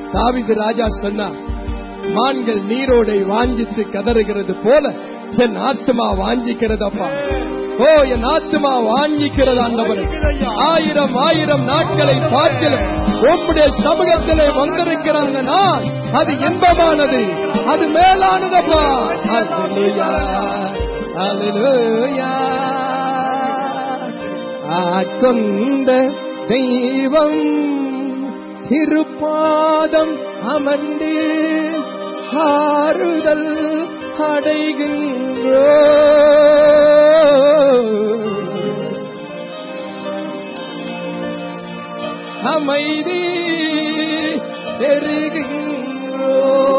தாவிது ராஜா சொன்னார் மான்கள் நீரோடை வாஞ்சித்து கதறுகிறது போல என் ஆத்மா வாஞ்சிக்கிறதப்பா ஓ என் ஆத்மா வாஞ்சிக்கிறது ஆண்டவரே ஆயிரம் ஆயிரம் நாட்களை பார்க்கலும் உம்முடைய சமூகத்திலே வந்திருக்கிறாங்க நான் அது இன்பமானது அது மேலானதப்பா அல்லேலூயா அல்லேலூயா ஆட்கொண்ட தெய்வம் திருப்பாதம் அமர்ந்து ஆறுதல் அடைகின்றோ அமைதி பெறுகின்றோ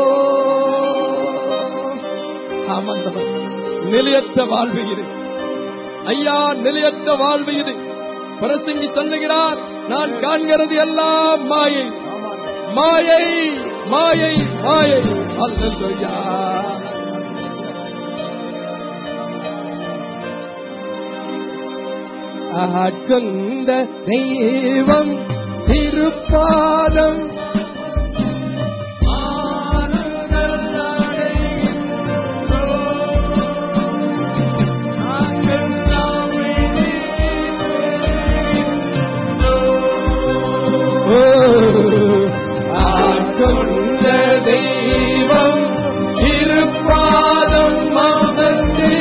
ஆமாண்டவர் நிலையற்ற வாழ்வு இது ஐயா நிலையற்ற வாழ்வு இது பிரசங்கி சொல்லுகிறார் நான் காண்கிறது எல்லாம் மாயை மாயை மாயை மாயை அல்லேலூயா ஆட்கொண்ட தெய்வம் திருப்பாதம் ஆட்கொண்ட தெய்வம் திருப்பாதம் அமர்ந்து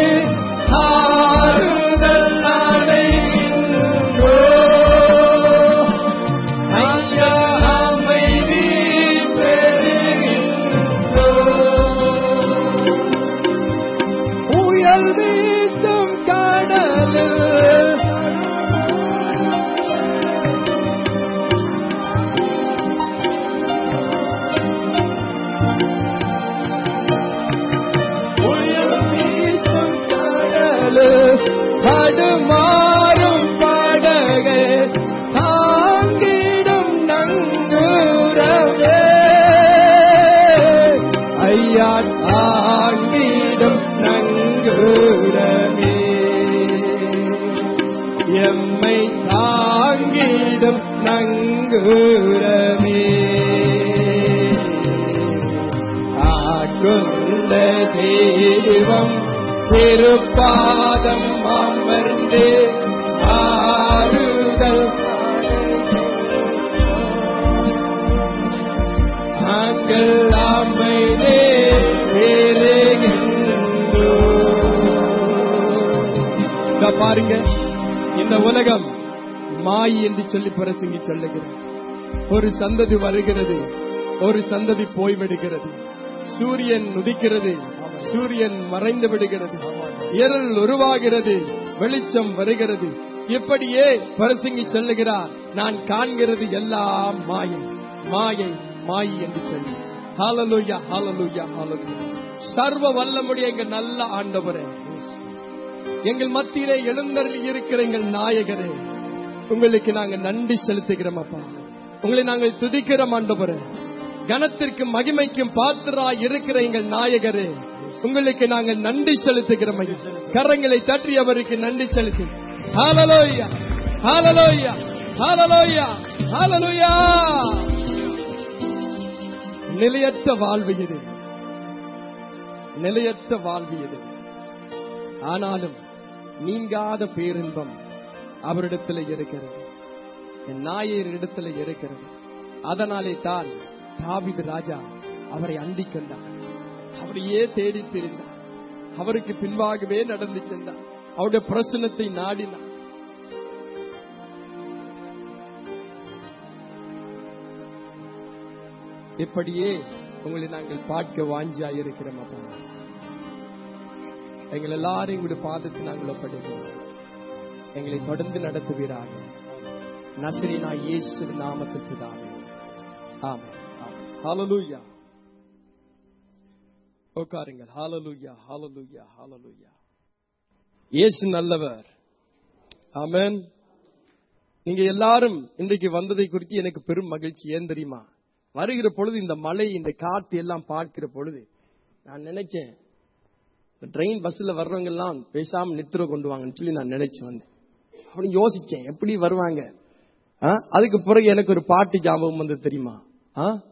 ஆறுதல் அடைகின்றோ ஐயா அமைதி பெறுகின்றோ புயல் வீசும் கடலில் புயல் வீசும் கடலு தடுமாறும் படகு தாங்கிடும் நங்கூரவே ஐயா தாங்கிடும் நங்கூரமே எம்மை தாங்கிடும் நங்கூரமே ஆட்கொண்ட தெய்வம் திருப்பாதம் அமர்ந்து ஆறுதல் நாங்கள் அமைதே பாருங்க இந்த உலகம் மாய் என்று சொல்லி பிரசங்கி சொல்லுகிறது ஒரு சந்ததி வருகிறது ஒரு சந்ததி போய்விடுகிறது சூரியன் உதிக்கிறது சூரியன் மறைந்து விடுகிறது இருள் உருவாகிறது வெளிச்சம் வருகிறது இப்படியே பரசிங்கி சொல்லுகிறார் நான் காண்கிறது எல்லாம் மாயை மாயை மாயை என்று சொல்லி ஹalleluya ஹalleluya ஹalleluya சர்வ வல்லமுடைய எங்கள் நல்ல ஆண்டவரே எங்கள் மத்தியிலே எழுந்தருளி இருக்கிற எங்கள் நாயகரே உங்களுக்கு நாங்க நன்றி செலுத்துகிறோம் அப்பா உங்களை நாங்கள் துதிக்கிறோம் ஆண்டவரே கனத்திற்கும் மகிமைக்கும் பாத்திராய் இருக்கிற எங்கள் நாயகரே உங்களுக்கு நாங்கள் நன்றி செலுத்துகிறோம் ஐயா. கரங்களை தட்டி அவருக்கு நன்றி செலுத்து ஹalleluya ஹalleluya ஹalleluya ஹalleluya நிலையற்ற வாழ்வு இது நிலையற்ற வாழ்வு இது ஆனாலும் நீங்காத பேரின்பம் அவரிடத்தில் இருக்கிறது என் நாயர் இடத்துல இருக்கிறது அதனாலே தான் தாவிது ராஜா அவரை அண்டிக் கொண்டார் அவரையே தேடி திரிந்தார் அவருக்கு பின்பாகவே நடந்து சென்றார் அவருடைய பிரசனத்தை நாடினார் இப்படியே உங்களை நாங்கள் பார்க்க வாஞ்சியா இருக்கிறோம் அப்பா எங்கள் எல்லாரும் எங்களுடைய பாதத்தை நாங்கள் ஒப்படைக்கிறோம் எங்களை தொடர்ந்து நடத்துவீராக நசரினா இயேசு நாமத்தில் பிதாவே ஆமென் ஆமென். ஹalleluya உட்காருங்கள் ஹalleluya ஹalleluya ஹalleluya இயேசு நல்லவர் ஆமென் நீங்க எல்லாரும் இன்றைக்கு வந்ததை குறித்து எனக்கு பெரும் மகிழ்ச்சி ஏன் தெரியுமா வருகிற பொழுது இந்த மலை இந்த காத்து எல்லாம் பார்க்கிற பொழுது நான் நினைச்சேன் ட்ரெயின் பஸ்ல வர்றவங்க எல்லாம் பேசாம நித்திர கொண்டு வாங்கன்னு சொல்லி நான் நினைச்சு வந்தேன் அப்படி யோசிச்சேன் எப்படி வருவாங்க ஆ? அதுக்கு பிறகு எனக்கு ஒரு பாட்டு ஞாபகம் வந்து தெரியுமா ஆ?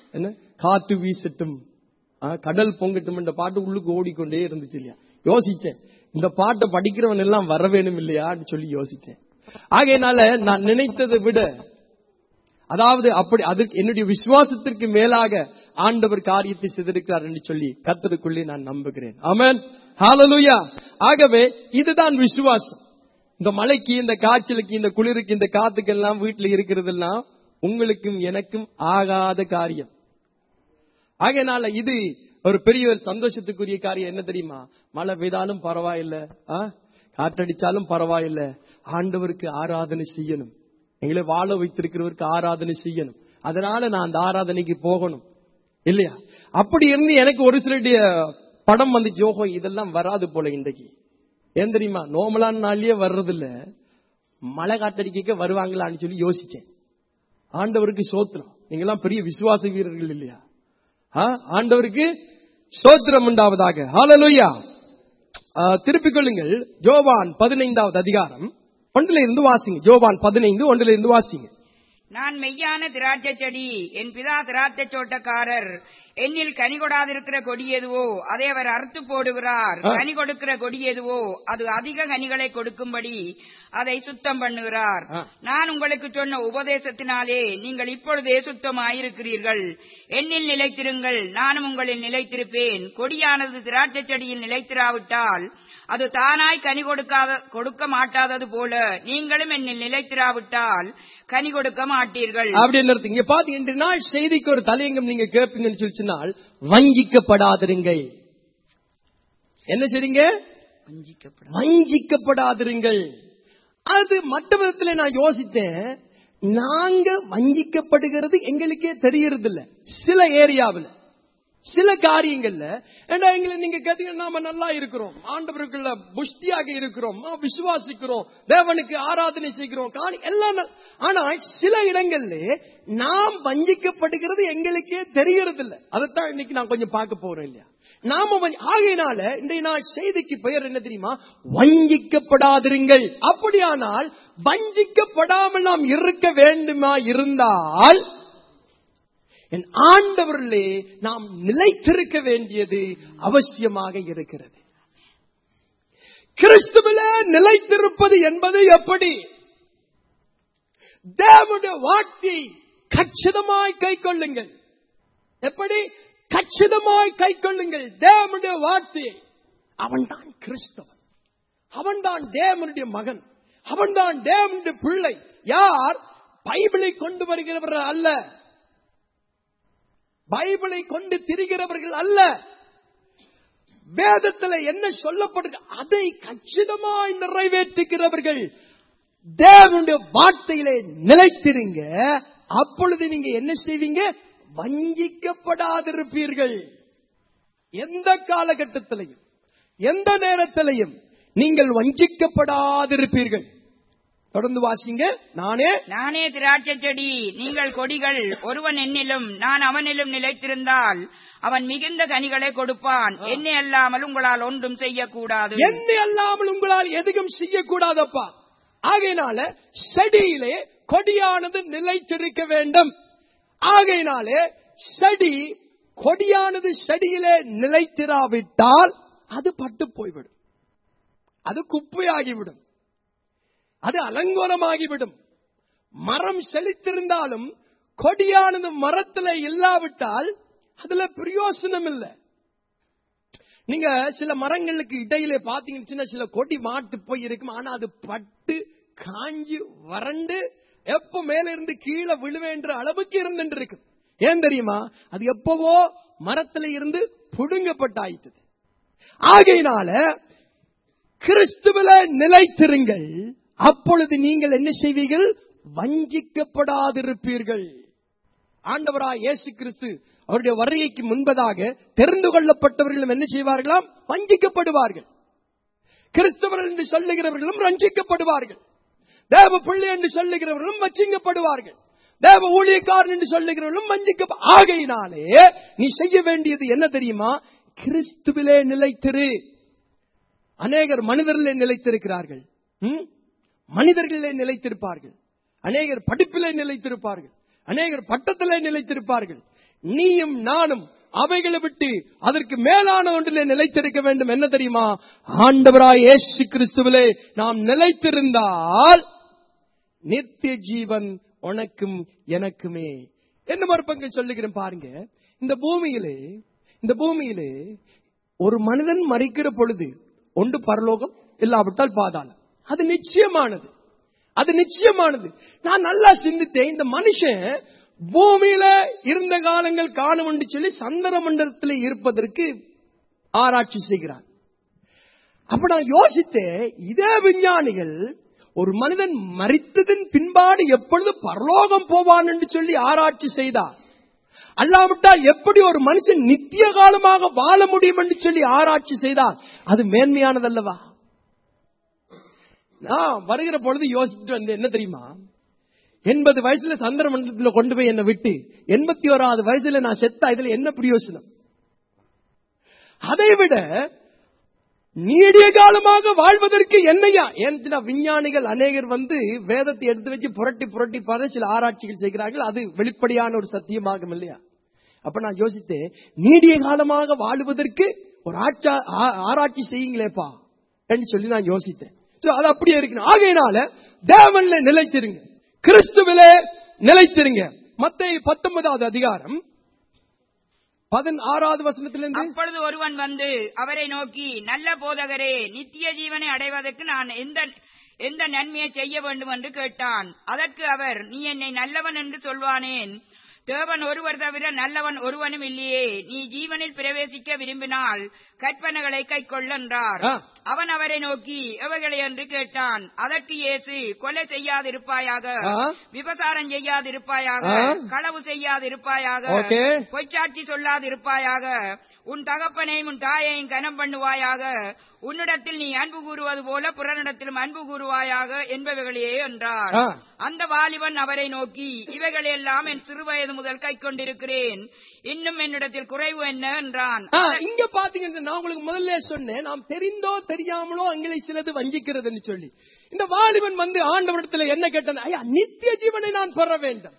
என்ன காத்து வீசட்டும் ஆ, கடல் பொங்கட்டும் என்ற பாட்டு உள்ளுக்கு ஓடிக்கொண்டே இருந்துச்சு இல்லையா யோசிச்சேன் இந்த பாட்டை படிக்கிறவன் எல்லாம் வர வேணும் இல்லையான்னு சொல்லி யோசிச்சேன் ஆகையினால நான் நினைத்ததை விட அதாவது அப்படி அதற்கு என்னுடைய விசுவாசத்திற்கு மேலாக ஆண்டவர் காரியத்தை செய்திருக்கிறார் என்று சொல்லி கர்த்தருக்குள்ளே நான் நம்புகிறேன் ஆமென் ஹalleluya ஆகவே இதுதான் விசுவாசம் இந்த மலைக்கு இந்த காய்ச்சலுக்கு இந்த குளிருக்கு இந்த காத்துக்கு எல்லாம் வீட்டுல இருக்கிறதெல்லாம் உங்களுக்கும் எனக்கும் ஆகாத காரியம் ஆகையினால இது ஒரு பெரிய ஒரு சந்தோஷத்துக்குரிய காரியம் என்ன தெரியுமா மழை பெய்தாலும் பரவாயில்ல ஆ? காற்றடிச்சாலும் பரவாயில்ல ஆண்டவருக்கு ஆராதனை செய்யணும் எங்களை வாழ வைத்திருக்கிறவருக்கு ஆராதனை செய்யணும் அதனால நான் அந்த ஆராதனைக்கு போகணும் இல்லையா அப்படி இருந்து எனக்கு ஒரு சிலருடைய படம் வந்துச்சு ஓஹோ இதெல்லாம் வராது போல இன்றைக்கு ஏன் தெரியுமா நோமலான நாள்லயே வர்றதில்ல மழை காத்தடிக்க வருவாங்களான்னு சொல்லி யோசிச்சேன் ஆண்டவருக்கு சோத்திரம் நீங்கெல்லாம் பெரிய விசுவாச வீரர்கள் இல்லையா ஆ? ஆண்டவருக்கு சோத்திரம் உண்டாவதாக ஹalleluya ஆ, திருப்பிக் கொள்ளுங்கள் ஜோவான் பதினைந்தாவது அதிகாரம் ஒன்றில இருந்து வாசிங்க ஜோவான் பதினைந்து ஒன்றில இருந்து வாசிங்க நான் மெய்யான திராட்சை செடி என் பிதா திராட்சை தோட்டக்காரர் என்னில் கனி கொடாதிருக்கிற கொடி எதுவோ அதை அவர் அறுத்து போடுகிறார் ஆ. கனி கொடுக்கிற கொடி எதுவோ அது அதிக கனிகளை கொடுக்கும்படி அதை சுத்தம் பண்ணுகிறார் ஆ. நான் உங்களுக்கு சொன்ன உபதேசத்தினாலே நீங்கள் இப்பொழுதே சுத்தமாயிருக்கிறீர்கள் என்னில் நிலைத்திருங்கள் நானும் உங்களில் நிலைத்திருப்பேன் கொடியானது திராட்சை செடியில் நிலைத்திராவிட்டால் அது தானாய் கனி கொடுக்காத கொடுக்க மாட்டாதது போல நீங்களும் என்னில் நிலைத்திராவிட்டால் கனி கொடுக்க மாட்டீர்கள் அப்படி என்ன இங்க பாத்தீங்க இன்று நாள் செய்திக்கு ஒரு தலையங்கம் நீங்க கேட்பீங்கன்னு சொல்லி சொன்னால் வஞ்சிக்கப்படாதிருங்கள் என்ன செய்றீங்க வஞ்சிக்கப்படாதிருங்கள் அது மற்ற விதத்துல நான் யோசித்தேன் நாங்க வஞ்சிக்கப்படுகிறது எங்களுக்கே தெரியறது இல்ல சில ஏரியாவில் சில காரியங்கள்ல ஏன்னா எங்களை நீங்க கேட்டீங்கன்னா நாம நல்லா இருக்கிறோம் ஆண்டவருக்குள்ள புஷ்டியாக இருக்கிறோம் ஆ, விசுவாசிக்கிறோம் தேவனுக்கு ஆராதனை செய்கிறோம் காணி எல்லாம் நல்- ஆனா சில இடங்கள்ல நாம் வஞ்சிக்கப்படுகிறது எங்களுக்கே தெரியறது இல்ல அதைத்தான் இன்னைக்கு நான் கொஞ்சம் பார்க்க போறேன் இல்லையா நாம வஞ்சி- ஆகையினால இன்றைய நாள் செய்திக்கு பெயர் என்ன தெரியுமா வஞ்சிக்கப்படாதிருங்கள் அப்படியானால் வஞ்சிக்கப்படாமல் நாம் இருக்க வேண்டுமா இருந்தால் என் ஆண்டவரிலே நாம் நிலைத்திருக்க வேண்டியது அவசியமாக இருக்கிறது கிறிஸ்துவில நிலைத்திருப்பது என்பது எப்படி தேவனுடைய வார்த்தை கச்சிதமாய் கை கொள்ளுங்கள் எப்படி கச்சிதமாய் கை கொள்ளுங்கள் தேவனுடைய வார்த்தையை அவன்தான் கிறிஸ்தவன் அவன்தான் தேவனுடைய மகன் அவன்தான் தேவனுடைய பிள்ளை யார் பைபிளை கொண்டு வருகிறவர் அல்ல பைபிளை கொண்டு திரிகிறவர்கள் அல்ல வேதத்துல என்ன சொல்லப்படுது அதை கச்சிதமாய் நிறைவேற்றுகிறவர்கள் தேவனுடைய வார்த்தையிலே நிலைத்திருங்க அப்பொழுது நீங்க என்ன செய்வீங்க வஞ்சிக்கப்படாதிருப்பீர்கள் எந்த காலகட்டத்திலையும் எந்த நேரத்திலையும் நீங்கள் வஞ்சிக்கப்படாதிருப்பீர்கள் தொடர்ந்து வாசிங்க நானே நானே திராட்சை செடி நீங்கள் கொடிகள் ஒருவன் என்னிலும் நான் அவனிலும் நிலைத்திருந்தால் அவன் மிகுந்த கனிகளை கொடுப்பான் என்னை அல்லாமல் உங்களால் ஒன்றும் செய்யக்கூடாது என்னை அல்லாமல் உங்களால் எதுவும் செய்யக்கூடாதப்பா ஆகையினால செடியிலே கொடியானது நிலைத்திருக்க வேண்டும் ஆகையினாலே செடி கொடியானது செடியிலே நிலைத்திராவிட்டால் அது பட்டு போய்விடும் அது குப்பையாகிவிடும் அது அலங்கோலமாகிவிடும் மரம் செழித்திருந்தாலும் கொடியானது மரத்துல இல்லாவிட்டால் அதுல பிரயோசனம் இல்லை நீங்க சில மரங்களுக்கு இடையில பாத்தீங்கன்னா சில கொடி மாட்டு போய் இருக்கும் ஆனா அது பட்டு காஞ்சி வறண்டு எப்ப மேல இருந்து கீழே விழுவேன்ற அளவுக்கு இருந்துட்டு இருக்கு ஏன் தெரியுமா அது எப்பவோ மரத்துல இருந்து புடுங்கப்பட்டாயிட்டது ஆகையினால கிறிஸ்துவில நிலைத்திருங்கள் அப்பொழுது நீங்கள் என்ன செய்வீர்கள் வஞ்சிக்கப்படாதிருப்பீர்கள் ஆண்டவராய் இயேசு கிறிஸ்து அவருடைய வருகைக்கு முன்பதாக தெரிந்து கொள்ளப்பட்டவர்களும் என்ன செய்வார்களாம் வஞ்சிக்கப்படுவார்கள் கிறிஸ்தவர்கள் என்று சொல்லுகிறவர்களும் ரஞ்சிக்கப்படுவார்கள் தேவ பிள்ளை என்று சொல்லுகிறவர்களும் வஞ்சிக்கப்படுவார்கள் தேவ ஊழியக்காரன் என்று சொல்லுகிறவர்களும் வஞ்சிக்க ஆகையினாலே நீ செய்ய வேண்டியது என்ன தெரியுமா கிறிஸ்துவிலே நிலைத்திரு அநேகர் மனிதர்களே நிலைத்திருக்கிறார்கள் ம்? மனிதர்களே நிலைத்திருப்பார்கள் அநேகர் படிப்பிலே நிலைத்திருப்பார்கள் அநேகர் பட்டத்திலே நிலைத்திருப்பார்கள் நீயும் நானும் அவைகளை விட்டு அதற்கு மேலான ஒன்றிலே நிலைத்திருக்க வேண்டும் என்ன தெரியுமா ஆண்டவராய் இயேசு கிறிஸ்துவிலே நாம் நிலைத்திருந்தால் நித்திய ஜீவன் உனக்கும் எனக்குமே என்ன மறுப்பங்க சொல்லுகிறேன் பாருங்க இந்த பூமியிலே இந்த பூமியிலே ஒரு மனிதன் மறிக்கிற பொழுது ஒன்று பரலோகம் இல்லாவிட்டால் பாதாளம் அது நிச்சயமானது அது நிச்சயமானது நான் நல்லா சிந்தித்தேன் இந்த மனுஷன் பூமியில இருந்த காலங்கள் காணும் என்று சொல்லி சந்திர மண்டலத்தில் இருப்பதற்கு ஆராய்ச்சி செய்கிறான் அப்ப நான் யோசித்தேன் இதே விஞ்ஞானிகள் ஒரு மனிதன் மறித்ததின் பின்பாடு எப்பொழுது பரலோகம் போவான் என்று சொல்லி ஆராய்ச்சி செய்தார் அல்லாவிட்டால் எப்படி ஒரு மனுஷன் நித்திய காலமாக வாழ முடியும் என்று சொல்லி ஆராய்ச்சி செய்தார் அது மேன்மையானதல்லவா நான் வருகிற பொழுது யோசிச்சுட்டு வந்து என்ன தெரியுமா எண்பது வயசுல சந்திர மண்டலத்தில் கொண்டு போய் என்னை விட்டு எண்பத்தி ஓராவது வயசுல நான் செத்தா இதுல என்ன பிரயோசனம் அதை விட நீடிய காலமாக வாழ்வதற்கு என்னையா ஏன்னா விஞ்ஞானிகள் அநேகர் வந்து வேதத்தை எடுத்து வச்சு புரட்டி புரட்டி பார்த்து சில ஆராய்ச்சிகள் செய்கிறார்கள் அது வெளிப்படையான ஒரு சத்தியமாகும் இல்லையா அப்ப நான் யோசித்தேன் நீடிய காலமாக வாழுவதற்கு ஒரு ஆச்சா- ஆ- ஆராய்ச்சி செய்யுங்களேப்பா என்று சொல்லி நான் யோசித்தேன் So, அது அப்படியே இருக்கணும் ஆகையினால தேவன்ல நிலைத்திருங்க கிறிஸ்துவிலே நிலைத்திருங்க மத்திய பத்தொன்பதாவது அதிகாரம் பதினாறாவது வசனத்திலிருந்து அப்பொழுது ஒருவன் வந்து அவரை நோக்கி நல்ல போதகரே நித்திய ஜீவனை அடைவதற்கு நான் எந்த எந்த நன்மையை செய்ய வேண்டும் என்று கேட்டான் அதற்கு அவர் நீ என்னை நல்லவன் என்று சொல்வானேன் தேவன் ஒருவர் தவிர நல்லவன் ஒருவனும் இல்லையே நீ ஜீவனில் பிரவேசிக்க விரும்பினால் கற்பனைகளை கைக்கொள் என்றார் ஆ. அவன் அவரை நோக்கி எவைகளை என்று கேட்டான் அதற்கு இயேசு கொலை செய்யாதிருப்பாயாக ஆ. விபசாரம் செய்யாதிருப்பாயாக ஆ. களவு செய்யாதிருப்பாயாக ஓகே. பொய்ச்சாட்சி சொல்லாதிருப்பாயாக உன் தகப்பனையும் உன் தாயையும் கனம் பண்ணுவாயாக உன்னிடத்தில் நீ அன்பு கூறுவது போல புறனிடத்திலும் அன்பு கூறுவாயாக என்பவைகளையே என்றார் ஆ. அந்த வாலிபன் அவரை நோக்கி இவைகளெல்லாம் என் சிறுவயது முதல் கை கொண்டிருக்கிறேன் இன்னும் என்னிடத்தில் குறைவு என்ன என்றான் ஆ, இங்க பாத்தீங்கன்னா நான் உங்களுக்கு முதல்ல சொன்னேன் நாம் தெரிந்தோ தெரியாமலோ அங்கே சிலது வஞ்சிக்கிறதுன்னு சொல்லி இந்த வாலிபன் வந்து ஆண்டவரிடத்துல என்ன கேட்டான் ஐயா நித்திய ஜீவனை நான் பெற வேண்டும்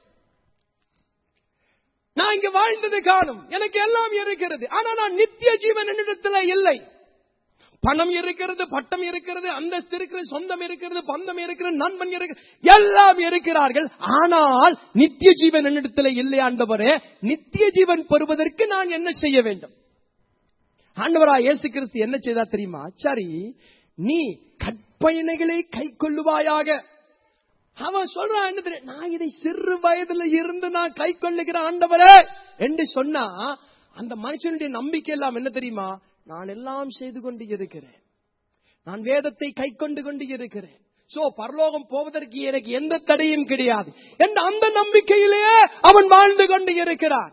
நான் இங்க வாழ்ந்தது காணும் எனக்கு எல்லாம் இருக்கிறது ஆனா நான் நித்திய ஜீவன் என்னிடத்துல இல்லை பணம் இருக்கிறது பட்டம் இருக்கிறது அந்தஸ்து இருக்கிறது சொந்தம் இருக்கிறது பந்தம் இருக்கிறது நண்பன் இருக்கிறது எல்லாம் இருக்கிறார்கள் ஆனால் நித்திய ஜீவன் என்னிடத்தில் இல்லை ஆண்டவரே நித்திய ஜீவன் பெறுவதற்கு நான் என்ன செய்ய வேண்டும் ஆண்டவரா இயேசு கிறிஸ்து என்ன செய்தா தெரியுமா சரி நீ கற்பயனைகளை கை கொள்ளுவாயாக அவன் சொல்றான் என்ன தெரியும் நான் இதை சிறு வயதுல இருந்து நான் கை கொள்ளுகிற ஆண்டவரே என்று சொன்னா அந்த மனுஷனுடைய நம்பிக்கை எல்லாம் என்ன தெரியுமா நான் எல்லாம் செய்து கொண்டு இருக்கிறேன் நான் வேதத்தை கை கொண்டு கொண்டு இருக்கிறேன் சோ பரலோகம் போவதற்கு எனக்கு எந்த தடையும் கிடையாது என்ற அந்த நம்பிக்கையிலேயே அவன் வாழ்ந்து கொண்டு இருக்கிறான்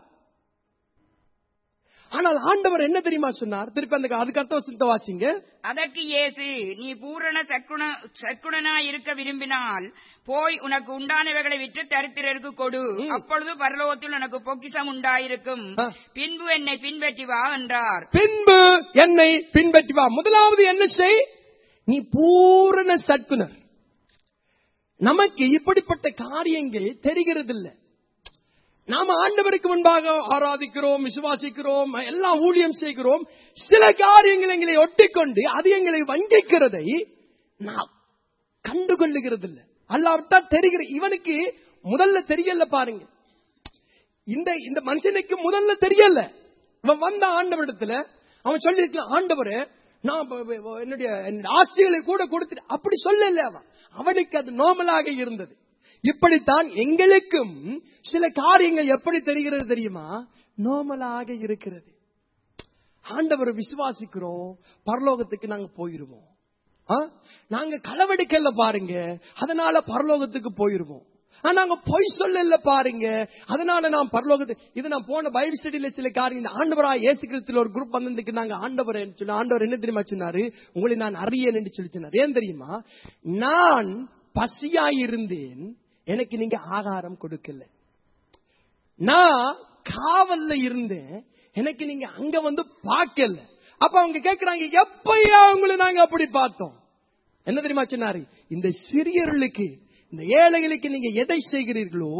ஆனால் ஆண்டவர் என்ன தெரியுமா சொன்னார் திருப்பி அந்த அதுக்கு அர்த்த வசனத்தை வாசிங்க அதற்கு இயேசு நீ பூரண சற்குண சற்குணனாய் இருக்க விரும்பினால் போய் உனக்கு உண்டானவைகளை விற்று தரித்திரருக்கு கொடு அப்பொழுது பரலோகத்தில் உனக்கு பொக்கிஷம் உண்டாயிருக்கும் ஆ. பின்பு என்னை பின்பற்றி வா என்றார் பின்பு என்னை பின்பற்றி வா முதலாவது என்ன செய் நீ பூரண சற்குணர் நமக்கு இப்படிப்பட்ட காரியங்கள் தெரிகிறதில்லை நாம ஆண்டவருக்கு முன்பாக ஆராதிக்கிறோம் விசுவாசிக்கிறோம் எல்லாம் ஊழியம் செய்கிறோம் சில காரியங்கள் எங்களை ஒட்டிக்கொண்டு அது எங்களை வஞ்சிக்கிறதை நாம் கண்டுகொள்ளுகிறதில்லை அல்லாவிட்டா தெரிகிற இவனுக்கு முதல்ல தெரியல பாருங்க இந்த இந்த மனுஷனுக்கு முதல்ல தெரியல இவன் வந்த ஆண்டவரிடத்துல அவன் சொல்லியிருக்கலாம் ஆண்டவரே நான் ப- ப- ப- என்னுடைய என்னுடைய ஆசைகளை கூட கொடுத்துட்டு அப்படி சொல்லல அவன் அவனுக்கு அது நார்மலாக இருந்தது இப்படித்தான் எங்களுக்கும் சில காரியங்கள் எப்படி தெரிகிறது தெரியுமா நார்மலாக இருக்கிறது ஆண்டவரை விசுவாசிக்கிறோம் பரலோகத்துக்கு நாங்க போயிருவோம் ஆ? நாங்க களவெடுக்கல பாருங்க அதனால பரலோகத்துக்கு போயிருவோம் ஆனா, நாங்க பொய் சொல்லல பாருங்க அதனால நான் பரலோகத்துக்கு இது நான் போன பைபிள் ஸ்டடியில சில காரியம் ஆண்டவரா இயேசு கிறிஸ்துல ஒரு குரூப் வந்ததுக்கு நாங்க ஆண்டவர் சொன்ன ஆண்டவர் என்ன தெரியுமா சொன்னாரு உங்களை நான் அறியேன் என்று சொல்லி சொன்னார் ஏன் தெரியுமா நான் பசியாய் இருந்தேன் எனக்கு நீங்க ஆகாரம் கொடுக்கல நான் காவல்ல இருந்தேன் எனக்கு நீங்க அங்க வந்து பார்க்கல அப்ப அவங்க கேக்குறாங்க எப்பயா உங்களை நாங்க அப்படி பார்த்தோம் என்ன தெரியுமா சொன்னாரு இந்த சிறியர்களுக்கு இந்த ஏழைகளுக்கு நீங்க எதை செய்கிறீர்களோ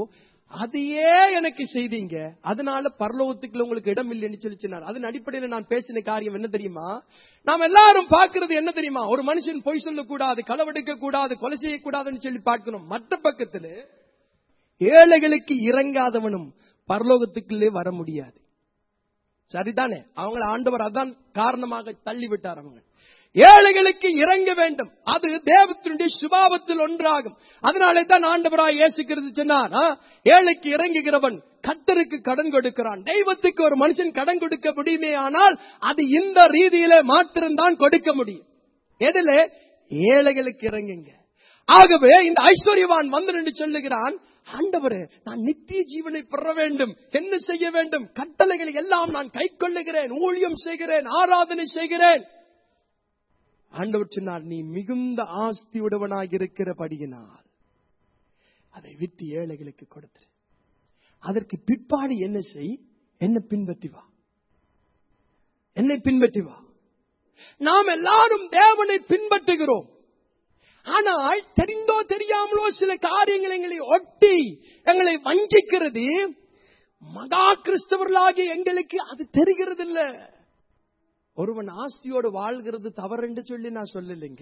அதையே எனக்கு செய்தீங்க அதனால பரலோகத்துக்குள்ள உங்களுக்கு இடம் இல்லைன்னு சொல்லி சொன்னார் அதன் அடிப்படையில் நான் பேசின காரியம் என்ன தெரியுமா நாம் எல்லாரும் பார்க்கிறது என்ன தெரியுமா ஒரு மனுஷன் பொய் சொல்லக்கூடாது களவெடுக்க கூடாது கொலை செய்யக்கூடாதுன்னு சொல்லி பார்க்கணும் மற்ற பக்கத்துல ஏழைகளுக்கு இறங்காதவனும் பரலோகத்துக்குள்ளே வர முடியாது சரிதானே அவங்கள ஆண்டவர் அதான் காரணமாக தள்ளி விட்டார் அவங்க ஏழைகளுக்கு இறங்க வேண்டும் அது தேவத்தினுடைய சுபாவத்தில் ஒன்றாகும் அதனாலே தான் ஆண்டவராய் இயேசுகிறது சொன்னார் ஆ, ஏழைக்கு இறங்குகிறவன் கத்தருக்கு கடன் கொடுக்கிறான் தெய்வத்துக்கு ஒரு மனுஷன் கடன் கொடுக்க முடியுமே ஆனால் அது இந்த ரீதியிலே மாத்திரம்தான் கொடுக்க முடியும் எதில ஏழைகளுக்கு இறங்குங்க ஆகவே இந்த ஐஸ்வர்யவான் வந்து நின்று சொல்லுகிறான் ஆண்டவரே நான் நித்திய ஜீவனை பெற வேண்டும் என்ன செய்ய வேண்டும் கட்டளைகளை எல்லாம் நான் கை கொள்ளுகிறேன் ஊழியம் செய்கிறேன் ஆராதனை செய்கிறேன் ஆண்டவர் சொன்னார் நீ மிகுந்த ஆஸ்தி உடவனாக இருக்கிறபடியினால் அதை விட்டு ஏழைகளுக்கு கொடுத்துரு அதற்கு பிற்பாடு என்ன செய் என்ன பின்பற்றி வா என்னை பின்பற்றி வா நாம் எல்லாரும் தேவனை பின்பற்றுகிறோம் ஆனால் தெரிந்தோ தெரியாமலோ சில காரியங்கள் எங்களை ஒட்டி எங்களை வஞ்சிக்கிறது மகா கிறிஸ்தவர்களாகிய எங்களுக்கு அது தெரிகிறது இல்ல ஒருவன் ஆஸ்தியோடு வாழ்கிறது தவறுன்னு சொல்லி நான் சொல்லலைங்க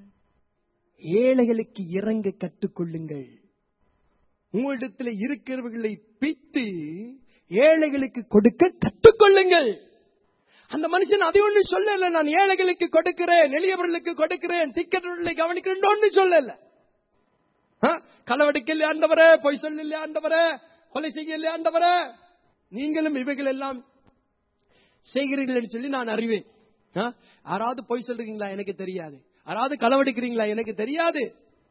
ஏழைகளுக்கு இறங்க கற்றுக்கொள்ளுங்கள் உங்களிடத்தில் இருக்கிறவர்களை பித்து ஏழைகளுக்கு கொடுக்க கற்றுக்கொள்ளுங்கள் அந்த மனுஷன் அதை ஒண்ணு சொல்லல நான் ஏழைகளுக்கு கொடுக்கிறேன் எளியவர்களுக்கு கொடுக்கிறேன் திக்கற்றவர்களை கவனிக்கிறேன் ஒண்ணு சொல்லல ஆ, களவெடுக்கல ஆண்டவரே பொய் சொல்லல ஆண்டவரே கொலை செய்யல ஆண்டவரே நீங்களும் இவைகள் எல்லாம் செய்கிறீர்கள் என்று சொல்லி நான் அறிவேன் ஆ, யாராவது பொய் சொல்றீங்களா எனக்கு தெரியாது யாராவது களவெடுக்கிறீங்களா எனக்கு தெரியாது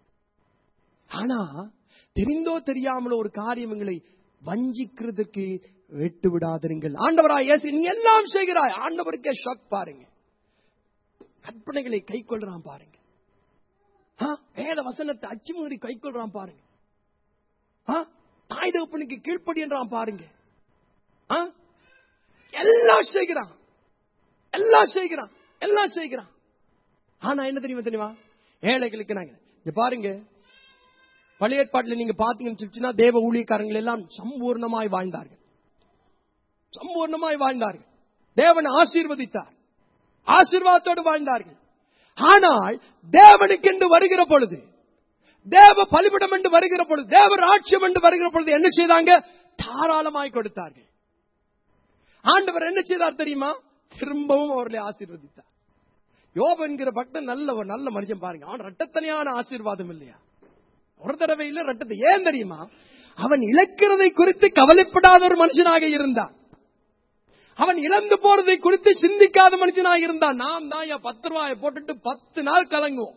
ஆனா தெரிந்தோ தெரியாமலோ ஒரு காரியம் எங்களை வஞ்சிக்கிறதுக்கு விட்டு விடாதிருங்கள் ஆண்டவராய் இயேசு நீ எல்லாம் செய்கிறாய் ஆண்டவருக்கே ஷாக் பாருங்க கற்பனைகளை கை கொள்றான் பாருங்க ஆ, வேத வசனத்தை அச்சுமுறி கை கொள்றான் பாருங்க ஆ, தாய் தகப்பனுக்கு கீழ்ப்படின்றான் பாருங்க ஆ, எல்லாம் செய்கிறான் எல்லாம் செய்கிறான் எல்லாம் செய்கிறான் ஆனா என்ன தெரியுமா தெரியுமா ஏழைகளுக்கு நாங்க இங்க பாருங்க பழைய ஏற்பாட்டில் நீங்க பாத்தீங்கன்னு சொல்லிச்சுன்னா தேவ ஊழியக்காரங்கள் எல்லாம் சம்பூர்ணமாய் வாழ்ந்தார்கள் சம்பூர்ணமாய் வாழ்ந்தார்கள் தேவன் ஆசீர்வதித்தார் ஆசீர்வாதத்தோடு வாழ்ந்தார்கள் ஆனால் தேவனுக்கு என்று வருகிற பொழுது தேவ பலிபிடம் என்று வருகிற பொழுது தேவ ராட்சியம் என்று வருகிற பொழுது என்ன செய்தாங்க தாராளமாய் கொடுத்தார்கள் ஆண்டவர் என்ன செய்தார் தெரியுமா திரும்பவும் அவர்களை ஆசீர்வதித்தார் யோபு என்கிற பக்தன் நல்ல ஒரு நல்ல மனுஷன் பாருங்க அவன் ரட்டத்தனையான ஆசீர்வாதம் இல்லையா ஒரு தடவை இல்ல ரட்டத்தை ஏன் தெரியுமா அவன் இழக்கிறதை குறித்து கவலைப்படாத ஒரு மனுஷனாக இருந்தான் அவன் இழந்து போறதை குறித்து சிந்திக்காத மனுஷனாக இருந்தான் நாம் தான் என் பத்து ரூபாயை போட்டுட்டு பத்து நாள் கலங்குவோம்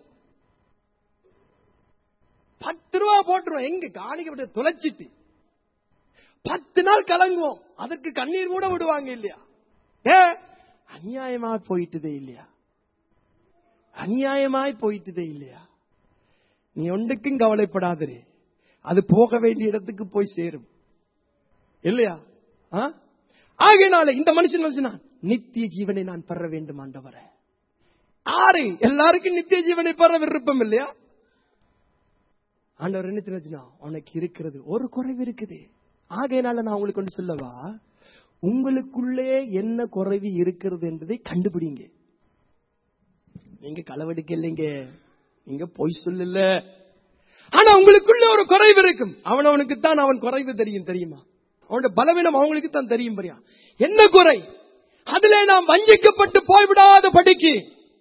பத்து ரூபா போட்டுருவோம் எங்க காணிக்கப்பட்ட தொலைச்சிட்டு பத்து நாள் கலங்குவோம் அதற்கு கண்ணீர் கூட விடுவாங்க இல்லையா ஏ அநியாயமா போயிட்டுதே இல்லையா அநியாயமாய் போயிட்டுதே இல்லையா நீ ஒன்றுக்கும் கவலைப்படாதே அது போக வேண்டிய இடத்துக்கு போய் சேரும் இல்லையா ஆ? ஆகையினால இந்த மனுஷன் மனுஷனா நித்திய ஜீவனை நான் பெற வேண்டும் ஆண்டவரே ஆறு எல்லாருக்கும் நித்திய ஜீவனை பெற விருப்பம் இல்லையா ஆண்டவர் என்ன தெரிஞ்சுனா உனக்கு இருக்கிறது ஒரு குறைவு இருக்குது ஆகையினால நான் உங்களுக்கு ஒன்று சொல்லவா உங்களுக்குள்ளே என்ன குறைவு இருக்கிறது என்பதை கண்டுபிடிங்க நீங்க களவெடுக்க இல்லைங்க நீங்க பொய் சொல்லல ஆனா உங்களுக்குள்ள ஒரு குறைவு இருக்கும் அவன் அவனுக்கு தான் அவன் குறைவு தெரியும் தெரியுமா அவனுடைய பலவீனம் அவங்களுக்கு தான் தெரியும் பரியா என்ன குறை அதிலே நாம் வஞ்சிக்கப்பட்டு போய்விடாத படிக்கு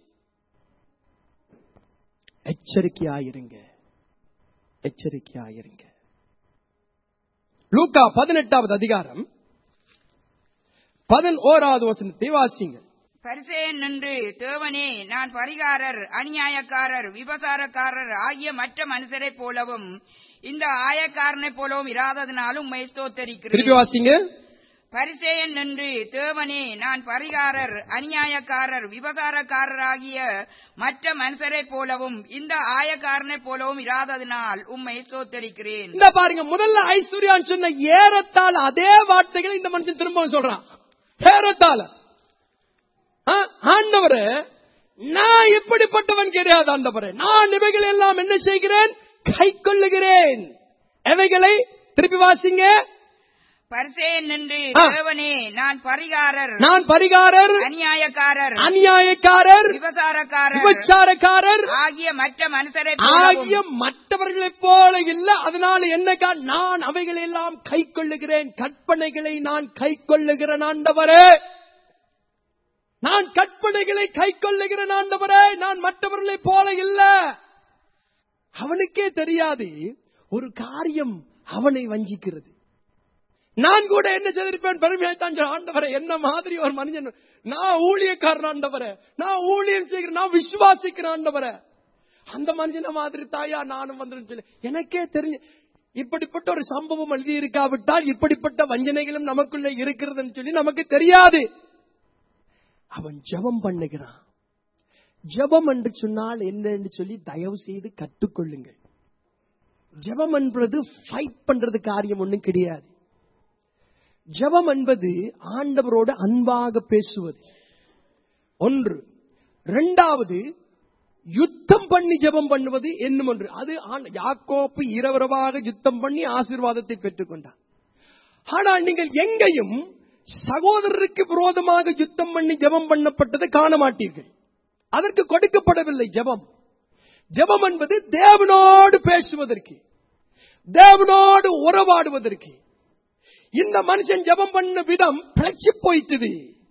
எச்சரிக்கையாயிருங்க எச்சரிக்கையாயிருங்க லூக்கா பதினெட்டாவது அதிகாரம் பதினோராவது வசனத்தை வாசிங்க பரிசேயன் நின்று தேவனே நான் பரிகாரர் அநியாயக்காரர் விபசாரக்காரர் ஆகிய மற்ற மனுஷரைப் போலவும் இந்த ஆயக்காரனைப் போலவும் இராததினாலும் உம்மை திருப்பி ஸ்தோத்தரிக்கிறேன் வாசிங்க பரிசேயன் நின்று தேவனே நான் பரிகாரர் அநியாயக்காரர் விபசாரக்காரர் ஆகிய மற்ற மனுஷரைப் போலவும் இந்த ஆயக்காரனைப் போலவும் இராததினால் உம்மை ஸ்தோத்தரிக்கிறேன் இந்த பாருங்க முதல்ல ஐஸ்வர்யான் சொன்ன ஏறத்தாழ அதே வார்த்தைகளை இந்த மனுஷன் திரும்பவும் சொல்றான் ஏறத்தாழ ஆ, ஆண்டவரே நான் இப்படிப்பட்டவன் கிடையாது ஆண்டவரே நான் இவைகள் எல்லாம் என்ன செய்கிறேன் கை கொள்ளுகிறேன் எவைகளை திருப்பி வாசிங்க பரிசேயன் நின்று ஆ. தேவனே நான் பரிகாரர் நான் பரிகாரர் அநியாயக்காரர் அநியாயக்காரர் விபசாரக்காரர் விபச்சாரக்காரர் ஆகிய மற்ற மனுஷரை ஆகிய மற்றவர்களைப் போல இல்ல அதனால என்னக்கா நான் அவைகளை எல்லாம் கை கொள்ளுகிறேன் கற்பனைகளை நான் கை கொள்ளுகிறேன் ஆண்டவரே நான் கற்பனைகளை கை கொள்ளுகிறேன் ஆண்டவரே நான் மற்றவர்களைப் போல இல்ல அவனுக்கே தெரியாது ஒரு காரியம் அவனை வஞ்சிக்கிறது நான் கூட என்ன செய்திருப்பேன் பெருமையை தான் ஆண்டவரே என்ன மாதிரி ஒரு மனிதன் நான் ஊழியக்காரன் ஆண்டவரே நான் ஊழியம் செய்கிறேன் நான் விசுவாசிக்கிறேன் ஆண்டவரே அந்த மனுஷன மாதிரி தாயா நானும் வந்துடும் சொல்லி எனக்கே தெரிஞ்சு இப்படிப்பட்ட ஒரு சம்பவம் எழுதி இருக்காவிட்டால் இப்படிப்பட்ட வஞ்சனைகளும் நமக்குள்ள இருக்கிறதுன்னு சொல்லி நமக்கு தெரியாது அவன் ஜெபம் பண்ணுகிறான் ஜெபம் என்று சொன்னால் என்ன என்று சொல்லி தயவு செய்து கற்றுக்கொள்ளுங்கள் ஜெபம் என்பது ஃபைட் பண்றது காரியம் ஒண்ணும் கிடையாது ஜெபம் என்பது ஆண்டவரோடு அன்பாக பேசுவது ஒன்று இரண்டாவது யுத்தம் பண்ணி ஜெபம் பண்ணுவது என்னும் ஒன்று அது ஆண்- யாக்கோப்பு இரவரவாக யுத்தம் பண்ணி ஆசீர்வாதத்தை பெற்றுக்கொண்டார் ஆனால் நீங்கள் எங்கேயும் சகோதரருக்கு விரோதமாக யுத்தம் பண்ணி ஜெபம் பண்ணப்பட்டதை காண மாட்டீர்கள் அதற்கு கொடுக்கப்படவில்லை ஜெபம் ஜெபம் என்பது தேவனோடு பேசுவதற்கு தேவனோடு உறவாடுவதற்கு இந்த மனுஷன் ஜெபம் பண்ண விதம் பிழைச்சு போயிட்டது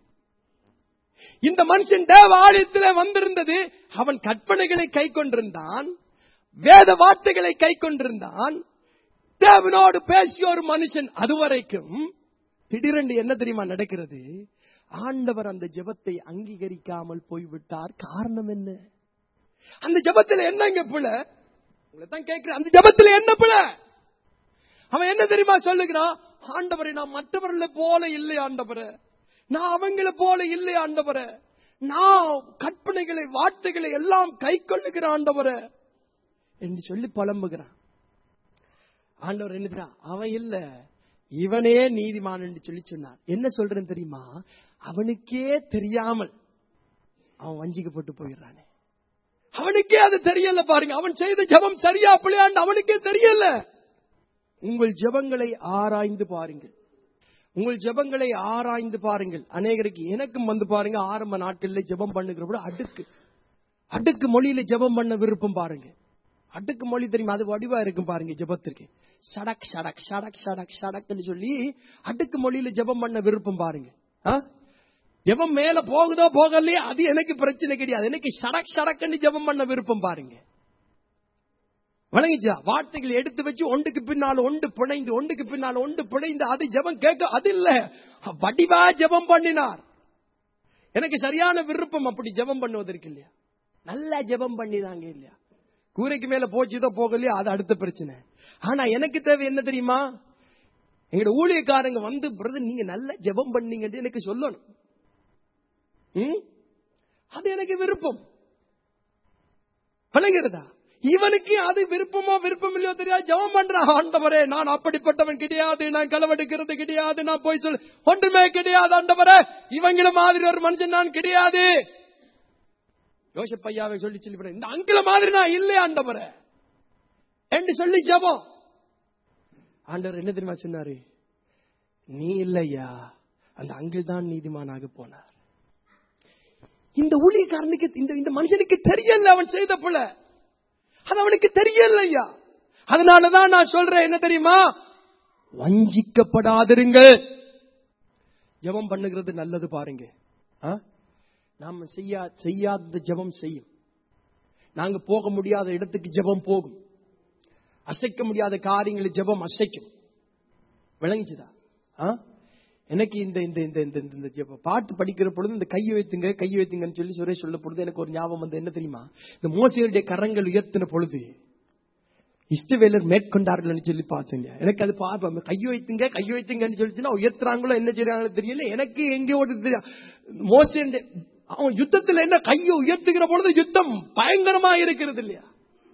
இந்த மனுஷன் தேவ ஆலயத்தில் வந்திருந்தது அவன் கற்பனைகளை கை கொண்டிருந்தான் வேத வார்த்தைகளை கை கொண்டிருந்தான் தேவனோடு பேசிய ஒரு மனுஷன் அதுவரைக்கும் திடீரென்று என்ன தெரியுமா நடக்கிறது ஆண்டவர் அந்த ஜெபத்தை அங்கீகரிக்காமல் போய்விட்டார் காரணம் என்ன அந்த ஜெபத்தில் என்னங்க பிள்ளை உங்களை தான் கேட்கிறேன் அந்த ஜெபத்தில் என்ன பிள்ளை அவன் என்ன தெரியுமா சொல்லுகிறான் ஆண்டவரை நான் மற்றவர்களை போல இல்லை ஆண்டவரே நான் அவங்கள போல இல்லை ஆண்டவரே நான் கற்பனைகளை வார்த்தைகளை எல்லாம் கை கொள்ளுகிற ஆண்டவரே என்று சொல்லி புலம்புகிறான் ஆண்டவர் என்ன தெரியுமா? அவன் இல்ல இவனே நீதிமான் என்று சொல்லி சொன்னார் என்ன சொல்றேன் தெரியுமா அவனுக்கே தெரியாமல் அவன் வஞ்சிக்கப்பட்டு போயிடுறானே அவனுக்கே அது தெரியல பாருங்க அவன் செய்த ஜெபம் சரியா பிள்ளையாண்டு அவனுக்கே தெரியல உங்கள் ஜெபங்களை ஆராய்ந்து பாருங்கள் உங்கள் ஜெபங்களை ஆராய்ந்து பாருங்கள் அநேகருக்கு எனக்கும் வந்து பாருங்க ஆரம்ப நாட்கள்ல ஜெபம் பண்ணுகிற கூட அடுக்கு அடுக்கு மொழியில ஜெபம் பண்ண விருப்பம் பாருங்க அடுக்கு மொழி தெரியுமா அது வடிவா இருக்கும் பாருங்க ஜெபத்திற்கு சடக் சடக் சடக் சடக் சடக்னு சொல்லி அடுக்கு மொழியில ஜெபம் பண்ண விருப்பம் பாருங்க ஆ? ஜெபம் மேல போகுதோ போகலையே அது எனக்கு பிரச்சனை கிடையாது எனக்கு சடக் சடக்குன்னு ஜெபம் பண்ண விருப்பம் பாருங்க வணங்கிச்சா வார்த்தைகள் எடுத்து வச்சு ஒன்றுக்கு பின்னால ஒன்று பிணைந்து ஒன்றுக்கு பின்னால ஒன்று பிணைந்து அது ஜெபம் கேட்க அது இல்ல வடிவா ஜெபம் பண்ணினார் எனக்கு சரியான விருப்பம் அப்படி ஜெபம் பண்ணுவதற்கு இல்லையா நல்லா ஜெபம் பண்ணிதாங்க இல்லையா கூரைக்கு மேல போச்சுதோ போகலையோ அது அடுத்த பிரச்சனை ஆனா எனக்கு தேவை என்ன தெரியுமா எங்களோட ஊழியக்காரங்க வந்து பிரதர் நீங்க நல்ல ஜெபம் பண்ணீங்கன்னு எனக்கு சொல்லணும் ம்? அது எனக்கு விருப்பம் விளங்குறதா இவனுக்கு அது விருப்பமோ விருப்பம் இல்லையோ தெரியாது ஜெபம் பண்றான் ஆண்டவரே நான் அப்படிப்பட்டவன் கிடையாது நான் களவெடுக்கிறது கிடையாது நான் போய் சொல்ல ஒன்றுமே கிடையாது ஆண்டவரே இவங்கள மாதிரி ஒரு மனுஷன் நான் கிடையாது யோசப் ஐயாவை சொல்லி சொல்லி இந்த அங்கிள மாதிரி நான் இல்லை ஆண்டவரே என்று சொல்லி ஜெபம் ஆண்டவர் என்ன தெரியுமா சொன்னாரு நீ இல்லையா அந்த அங்கிள் தான் நீதிமானாக போனார் இந்த ஊழியக்காரனுக்கு இந்த இந்த மனுஷனுக்கு தெரியல அவன் செய்த புல அது அவனுக்கு தெரியல ஐயா அதனாலதான் நான் சொல்றேன் என்ன தெரியுமா வஞ்சிக்கப்படாதிருங்கள் ஜெபம் பண்ணுகிறது நல்லது பாருங்க ஆ? நாம செய்யா செய்யாத ஜெபம் செய்யும் நாங்க போக முடியாத இடத்துக்கு ஜெபம் போகும் அசைக்க முடியாத காரியங்களை ஜெபம் அசைக்கும் விளங்குச்சுதா ஆ? எனக்கு இந்த இந்த இந்த இந்த இந்த- இந்த ஜெப- பாட்டு படிக்கிற பொழுது இந்த கையை வைத்துங்க கையை வைத்துங்கன்னு சொல்லி சுரேஷ் சொல்ல பொழுது எனக்கு ஒரு ஞாபகம் வந்து என்ன தெரியுமா இந்த மோசையுடைய கரங்கள் உயர்த்தின பொழுது இஷ்டவேலர் மேற்கொண்டார்கள் சொல்லி பார்த்தேங்க எனக்கு அது பார்ப்பேன் கையை வைத்துங்க கையை வைத்துங்கன்னு சொல்லிச்சுன்னா உயர்த்துறாங்களோ என்ன செய்றாங்களோ தெரியல எனக்கு எங்கேயோ ஒரு தெரியும் மோசையுடைய அவன் யுத்தத்தில் என்ன கையை உயர்த்துகிற பொழுது யுத்தம் பயங்கரமா இருக்கிறது இல்லையா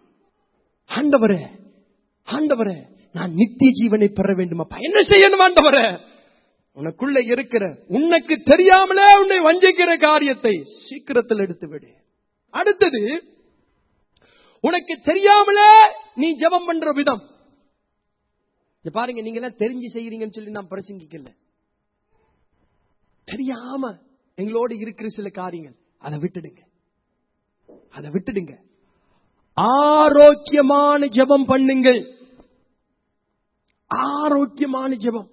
ஆண்டவரே ஆண்டவரே நான் நித்திய ஜீவனை பெற வேண்டுமா என்ன செய்யணும் ஆண்டவரே உனக்குள்ள இருக்கிற உனக்கு தெரியாமலே உன்னை வஞ்சிக்கிற காரியத்தை சீக்கிரத்தில் எடுத்து விடு அடுத்தது உனக்கு தெரியாமலே நீ ஜெபம் பண்ற விதம் இங்க பாருங்க நீங்க எல்லாம் தெரிஞ்சு செய்யறீங்கன்னு சொல்லி நான் பிரசங்கிக்கல தெரியாம எங்களோடு இருக்கிற சில காரியங்கள் அதை விட்டுடுங்க அதை விட்டுடுங்க ஆரோக்கியமான ஜெபம் பண்ணுங்கள் ஆரோக்கியமான ஜெபம்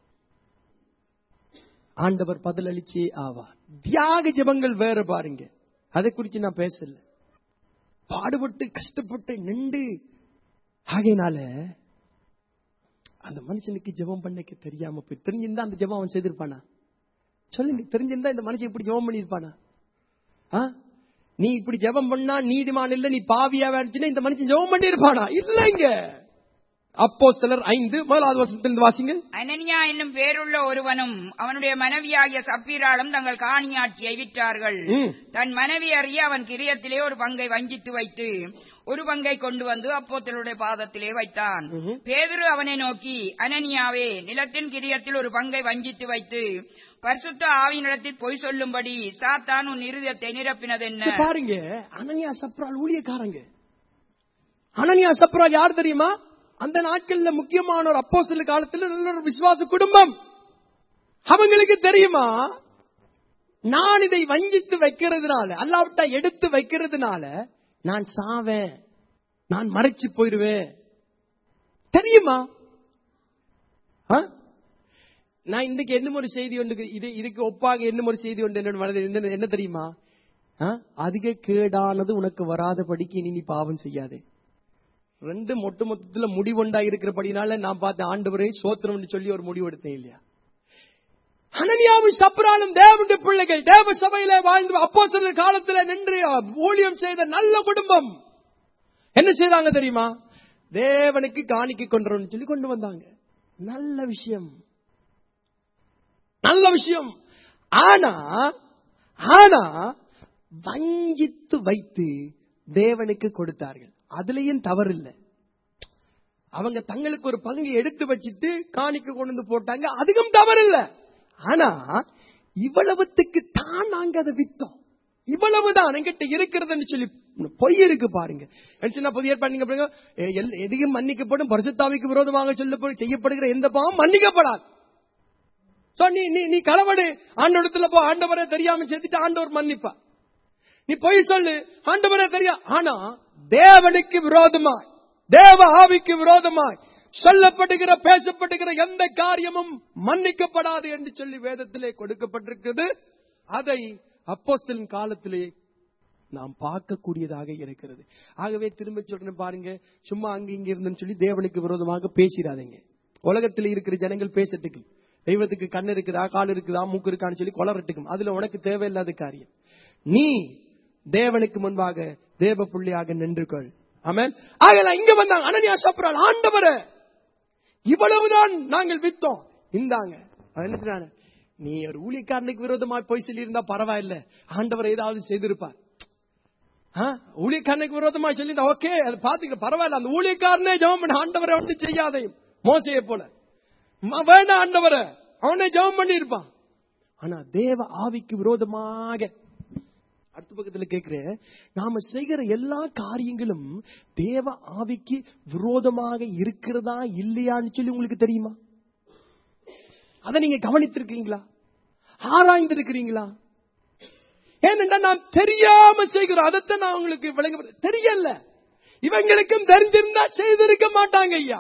ஆண்டவர் பதிலளிச்சே ஆவார் தியாக ஜெபங்கள் வேற பாருங்க அதை குறித்து நான் பேசல பாடுபட்டு கஷ்டப்பட்டு நின்று ஆகையினால அந்த மனுஷனுக்கு ஜெபம் பண்ணக்கு தெரியாம போய் தெரிஞ்சிருந்தா அந்த ஜெபம் அவன் செய்திருப்பானா சொல்லுங்க தெரிஞ்சிருந்தா இந்த மனுஷன் இப்படி ஜெபம் பண்ணிருப்பானா ஆ? நீ இப்படி ஜெபம் பண்ணா நீதிமான் இல்ல நீ பாவியா வேணுச்சுன்னா இந்த மனுஷன் ஜெபம் பண்ணிருப்பானா இல்லைங்க அப்போ சிலர் ஐந்து முதலாவது வருஷத்திலிருந்து வாசிங்க அனனியா என்னும் பேருள்ள ஒருவனும் அவனுடைய மனைவியாகிய சப்பீராலும் தங்கள் காணியாட்சியை விற்றார்கள் ம். தன் மனைவி அறிய அவன் கிரியத்திலே ஒரு பங்கை வஞ்சித்து வைத்து ஒரு பங்கை கொண்டு வந்து அப்போத்தலுடைய பாதத்திலே வைத்தான் ம்ஹும். பேதுரு அவனை நோக்கி அனனியாவே நிலத்தின் கிரியத்தில் ஒரு பங்கை வஞ்சித்து வைத்து பரிசுத்த ஆவியினிடத்தில் பொய் சொல்லும்படி சாத்தான் உன் இருதயத்தை நிரப்பினதென்ன இங்க பாருங்க அனனியா சப்ரால் ஊழியக்காரங்க அனனியா சப்ரால் யார் தெரியுமா அந்த நாட்கள்ல முக்கியமான ஒரு அப்போ காலத்துல நல்ல ஒரு விசுவாச குடும்பம் அவங்களுக்கு தெரியுமா நான் இதை வஞ்சித்து வைக்கிறதுனால அல்லாவிட்டா எடுத்து வைக்கிறதுனால நான் சாவேன் நான் மறைச்சு போயிருவேன் தெரியுமா ஆ? நான் இன்னைக்கு என்ன ஒரு செய்தி ஒன்று இது இதுக்கு ஒப்பாக என்ன ஒரு செய்தி ஒன்று என்னோட மனதில் என்ன- என்ன தெரியுமா ஆ? அதிக கேடானது உனக்கு வராதபடிக்கு இனி நீ பாவம் செய்யாதே ரெண்டு மொட்டு மொத்தத்துல முடிவுண்டா இருக்கிறபடினால நான் பார்த்த ஆண்டவரே சோத்திரம்னு சொல்லி ஒரு முடிவு எடுத்தேன் இல்லையா அனனியாவும் சப்ராலும் தேவனுடைய பிள்ளைகள் தேவ சபையில வாழ்ந்து அப்போ காலத்துல நின்று ஊழியம் செய்த நல்ல குடும்பம் என்ன செய்தாங்க தெரியுமா தேவனுக்கு காணிக்க கொண்டுறோம்னு சொல்லி கொண்டு வந்தாங்க நல்ல விஷயம் நல்ல விஷயம் ஆனா ஆனா வஞ்சித்து வைத்து தேவனுக்கு கொடுத்தார்கள் அதுலயும் தவறு இல்லை அவங்க தங்களுக்கு ஒரு பங்கு எடுத்து வச்சிட்டு காணிக்க கொண்டு வந்து போட்டாங்க அதுக்கும் தவறு இல்ல ஆனா இவ்வளவுத்துக்கு தான் நாங்க அதை வித்தோம் இவ்வளவுதான் என்கிட்ட இருக்கிறதுன்னு சொல்லி பொய் இருக்கு பாருங்க என்ன சொன்னா புதிய ஏற்பாடு நீங்க பாருங்க, எ- எல்- எதையும் மன்னிக்கப்படும் பரிசுத்தாவிக்கு விரோதமாக சொல்ல செய்யப்படுகிற எந்த பாவம் மன்னிக்கப்படாது So, நீ நீ நீ களவடு ஆண்டவரத்துல போ ஆண்டவரே தெரியாம செத்துட்டு ஆண்டவர் மன்னிப்பா நீ பொய் சொல்லு ஆண்டவரே தெரியா ஆனா தேவனுக்கு விரோதமாய் தேவ ஆவிக்கு விரோதமாய் சொல்லப்படுகிற பேசப்படுகிற எந்த காரியமும் மன்னிக்கப்படாது என்று சொல்லி வேதத்திலே கொடுக்கப்பட்டிருக்கிறது அதை அப்போஸ்தலன் காலத்திலே நாம் பார்க்கக்கூடியதாக இருக்கிறது ஆகவே திரும்ப சொல்றேன் பாருங்க சும்மா அங்க இங்க இருந்துன்னு சொல்லி தேவனுக்கு விரோதமாக பேசிடாதீங்க உலகத்தில் இருக்கிற ஜனங்கள் பேசட்டுக்கு தெய்வத்துக்கு கண் இருக்குதா கால் இருக்குதா மூக்கு இருக்கான்னு சொல்லி கொளரட்டுக்கும் அதுல உனக்கு தேவையில்லாத காரியம் நீ தேவனுக்கு முன்பாக தேவ புள்ளியாக நின்றுகொள் ஆமென் ஆகலாம் இங்க வந்தாங்க அனனியா சப்ரால் ஆண்டவரே இவ்வளவுதான் நாங்கள் வித்தோம் இந்தாங்க அவன் என்ன சொன்னாரு? நீ ஒரு ஊழியக்காரனுக்கு விரோதமா போய் சொல்லியிருந்தா பரவாயில்ல ஆண்டவர் ஏதாவது செய்திருப்பார் ஆ? ஊழியக்காரனுக்கு விரோதமா சொல்லியிருந்தா ஓகே அது பாத்துக்க பரவாயில்ல அந்த ஊழியக்காரனே ஜெபம் பண்ண ஆண்டவரை வந்து செய்யாதையும் மோசையை போல ம- வேண்டாம் ஆண்டவரை அவனே ஜெபம் பண்ணி இருப்பான் ஆனா தேவ ஆவிக்கு விரோதமாக அடுத்த பக்கத்துல கேட்கிறேன் நாம செய்கிற எல்லா காரியங்களும் தேவ ஆவிக்கு விரோதமாக இருக்கிறதா இல்லையான்னு சொல்லி உங்களுக்கு தெரியுமா அதை நீங்க கவனித்திருக்கீங்களா ஆராய்ந்திருக்கிறீங்களா ஏனென்றா நாம் தெரியாம செய்கிறோம் அதைத்தான் நான் உங்களுக்கு விளங்க தெரியல இவங்களுக்கும் தெரிஞ்சிருந்தா செய்திருக்க மாட்டாங்க ஐயா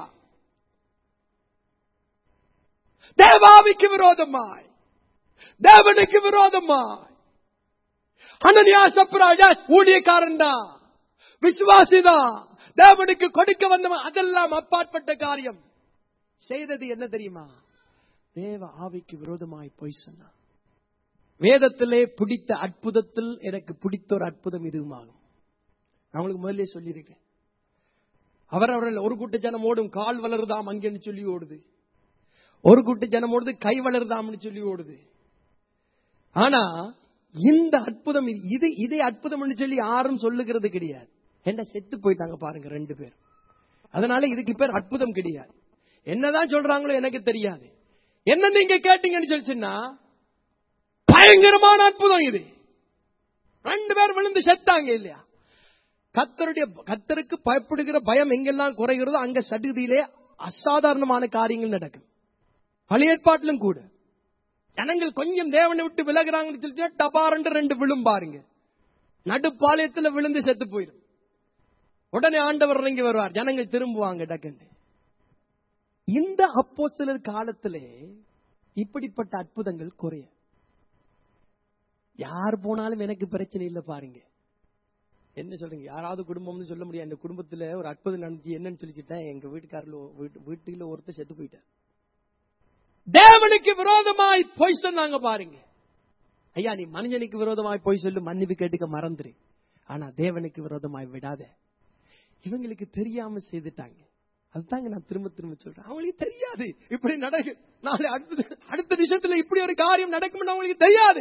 தேவாவிக்கு விரோதமாய் தேவனுக்கு விரோதமாய் அனனியா சப்ராஜா ஊழியக்காரன் தான் விசுவாசிதான் தேவனுக்கு கொடுக்க வந்தவன் அதெல்லாம் அப்பாற்பட்ட காரியம் செய்தது என்ன தெரியுமா தேவ ஆவிக்கு விரோதமாய் போய் சொன்னான் வேதத்திலே பிடித்த அற்புதத்தில் எனக்கு பிடித்த ஒரு அற்புதம் இதுவுமாகும் நான் உங்களுக்கு முதல்ல சொல்லியிருக்கேன் அவர் அவர்கள் ஒரு கூட்ட ஜனம் ஓடும் கால் வளருதாம் அங்கன்னு சொல்லி ஓடுது ஒரு கூட்ட ஜனம் ஓடுது கை வளருதாம்னு சொல்லி ஓடுது ஆனா இந்த அற்புதம் இது- இது இதே அற்புதம்னு சொல்லி யாரும் சொல்லுகிறது கிடையாது என்ன செத்து போயிட்டாங்க பாருங்க ரெண்டு பேர் அதனால இதுக்கு பேர் அற்புதம் கிடையாது என்னதான் சொல்றாங்களோ எனக்கு தெரியாது என்ன நீங்க கேட்டீங்கன்னு சொல்லிச்சுன்னா பயங்கரமான அற்புதம் இது ரெண்டு பேர் விழுந்து செத்தாங்க இல்லையா கத்தருடைய கத்தருக்கு பயப்படுகிற பயம் எங்கெல்லாம் குறைகிறதோ அங்க சடுதியிலே அசாதாரணமான காரியங்கள் நடக்கும் பழைய ஏற்பாட்டிலும் கூட ஜனங்கள் கொஞ்சம் தேவனை விட்டு விலகுறாங்கன்னு சொல்லிட்டு டபாரண்டு ரெண்டு விழும் பாருங்க நடுப்பாளையத்துல விழுந்து செத்து போயிடும் உடனே ஆண்டவர் இறங்கி வருவார் ஜனங்கள் திரும்புவாங்க டக்குன்னு இந்த அப்போஸ்தலர் காலத்திலே இப்படிப்பட்ட அற்புதங்கள் குறைய யார் போனாலும் எனக்கு பிரச்சனை இல்லை பாருங்க என்ன சொல்றீங்க யாராவது குடும்பம்னு சொல்ல முடியாது அந்த குடும்பத்துல ஒரு அற்புதம் நடந்துச்சு என்னன்னு சொல்லிச்சுட்டேன் எங்க வீட்டுக்காரல வீட்டு வீட்டுல ஒருத்தர் செத்து போயிட்டார் தேவனுக்கு விரோதமாய் பொய் சொன்னாங்க பாருங்க ஐயா நீ மனுஷனுக்கு விரோதமாய் பொய் சொல்லு மன்னிப்பு கேட்டுக்க மறந்துரு ஆனா தேவனுக்கு விரோதமாய் விடாத இவங்களுக்கு தெரியாம செய்துட்டாங்க அதுதாங்க நான் திரும்ப திரும்ப சொல்றேன் அவங்களுக்கு தெரியாது இப்படி நடக்கும் நாளை அடுத்த அடுத்த நிமிஷத்துல இப்படி ஒரு காரியம் நடக்கும்னு அவங்களுக்கு தெரியாது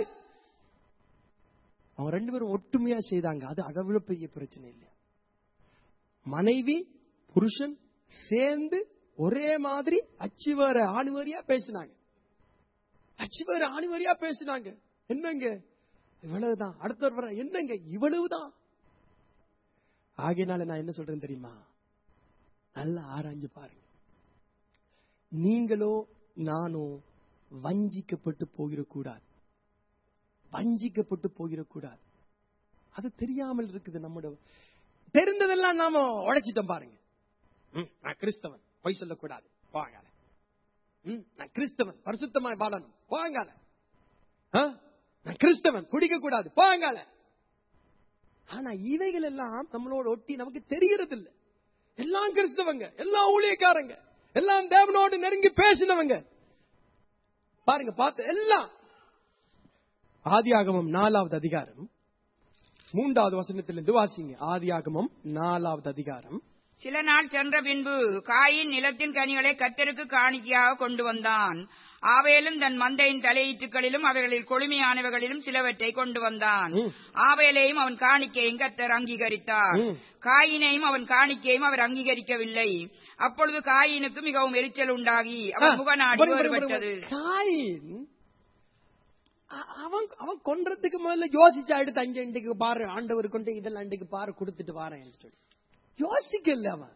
அவங்க ரெண்டு பேரும் ஒற்றுமையா செய்தாங்க அது அளவுல பெரிய பிரச்சனை இல்லை மனைவி புருஷன் சேர்ந்து ஒரே மாதிரி அச்சுவேற ஆணுவரியா பேசினாங்க அச்சுவேற ஆணுவரியா பேசினாங்க என்னங்க இவ்வளவுதான் அடுத்தவர் வர என்னங்க இவ்வளவுதான் ஆகையினால நான் என்ன சொல்றேன் தெரியுமா நல்லா ஆராய்ஞ்சு பாருங்க நீங்களோ நானோ வஞ்சிக்கப்பட்டு போயிடக்கூடாது வஞ்சிக்கப்பட்டு போயிடக்கூடாது அது தெரியாமல் இருக்குது நம்மோட தெரிந்ததெல்லாம் நாம உடைச்சிட்டோம் பாருங்க ம், நான் கிறிஸ்தவன் பொய் சொல்லக்கூடாது போங்கால ம், நான் கிறிஸ்தவன் பரிசுத்தமாய் வாழணும் போங்கால ஆ? நான் கிறிஸ்தவன் குடிக்க கூடாது போங்கால ஆனா இவைகள் எல்லாம் நம்மளோட ஒட்டி நமக்கு தெரியறது இல்ல எல்லாம் கிறிஸ்தவங்க எல்லாம் ஊழியக்காரங்க எல்லாம் தேவனோடு நெருங்கி பேசினவங்க பாருங்க பார்த்து எல்லாம் ஆதியாகமம் நாலாவது அதிகாரம் மூன்றாவது வசனத்திலிருந்து வாசிங்க ஆதியாகமம் நாலாவது அதிகாரம் சில நாள் சென்ற பின்பு காயின் நிலத்தின் கனிகளை கத்தருக்கு காணிக்கையாக கொண்டு வந்தான் ஆவேலும் தன் மந்தையின் தலையீற்றுகளிலும் அவைகளில் கொழுமையானவைகளிலும் சிலவற்றை கொண்டு வந்தான் ம். ஆவேலையும் அவன் காணிக்கையும் கத்தர் அங்கீகரித்தார் ம். காயினையும் அவன் காணிக்கையும் அவர் அங்கீகரிக்கவில்லை அப்பொழுது காயினுக்கு மிகவும் எரிச்சல் உண்டாகி அவன் முகநாடி பாருங்க, பாருங்க, வேறுபட்டது பாருங்க. காயின் அ- அவன் அவன் கொன்றதுக்கு முதல்ல யோசிச்சா எடுத்து அங்க இன்றைக்கு பாரு ஆண்டவர் கொண்டு இதெல்லாம் இன்றைக்கு பாரு கொடுத்துட்டு வாரேன் சொல்லி யோசிக்கல அவன்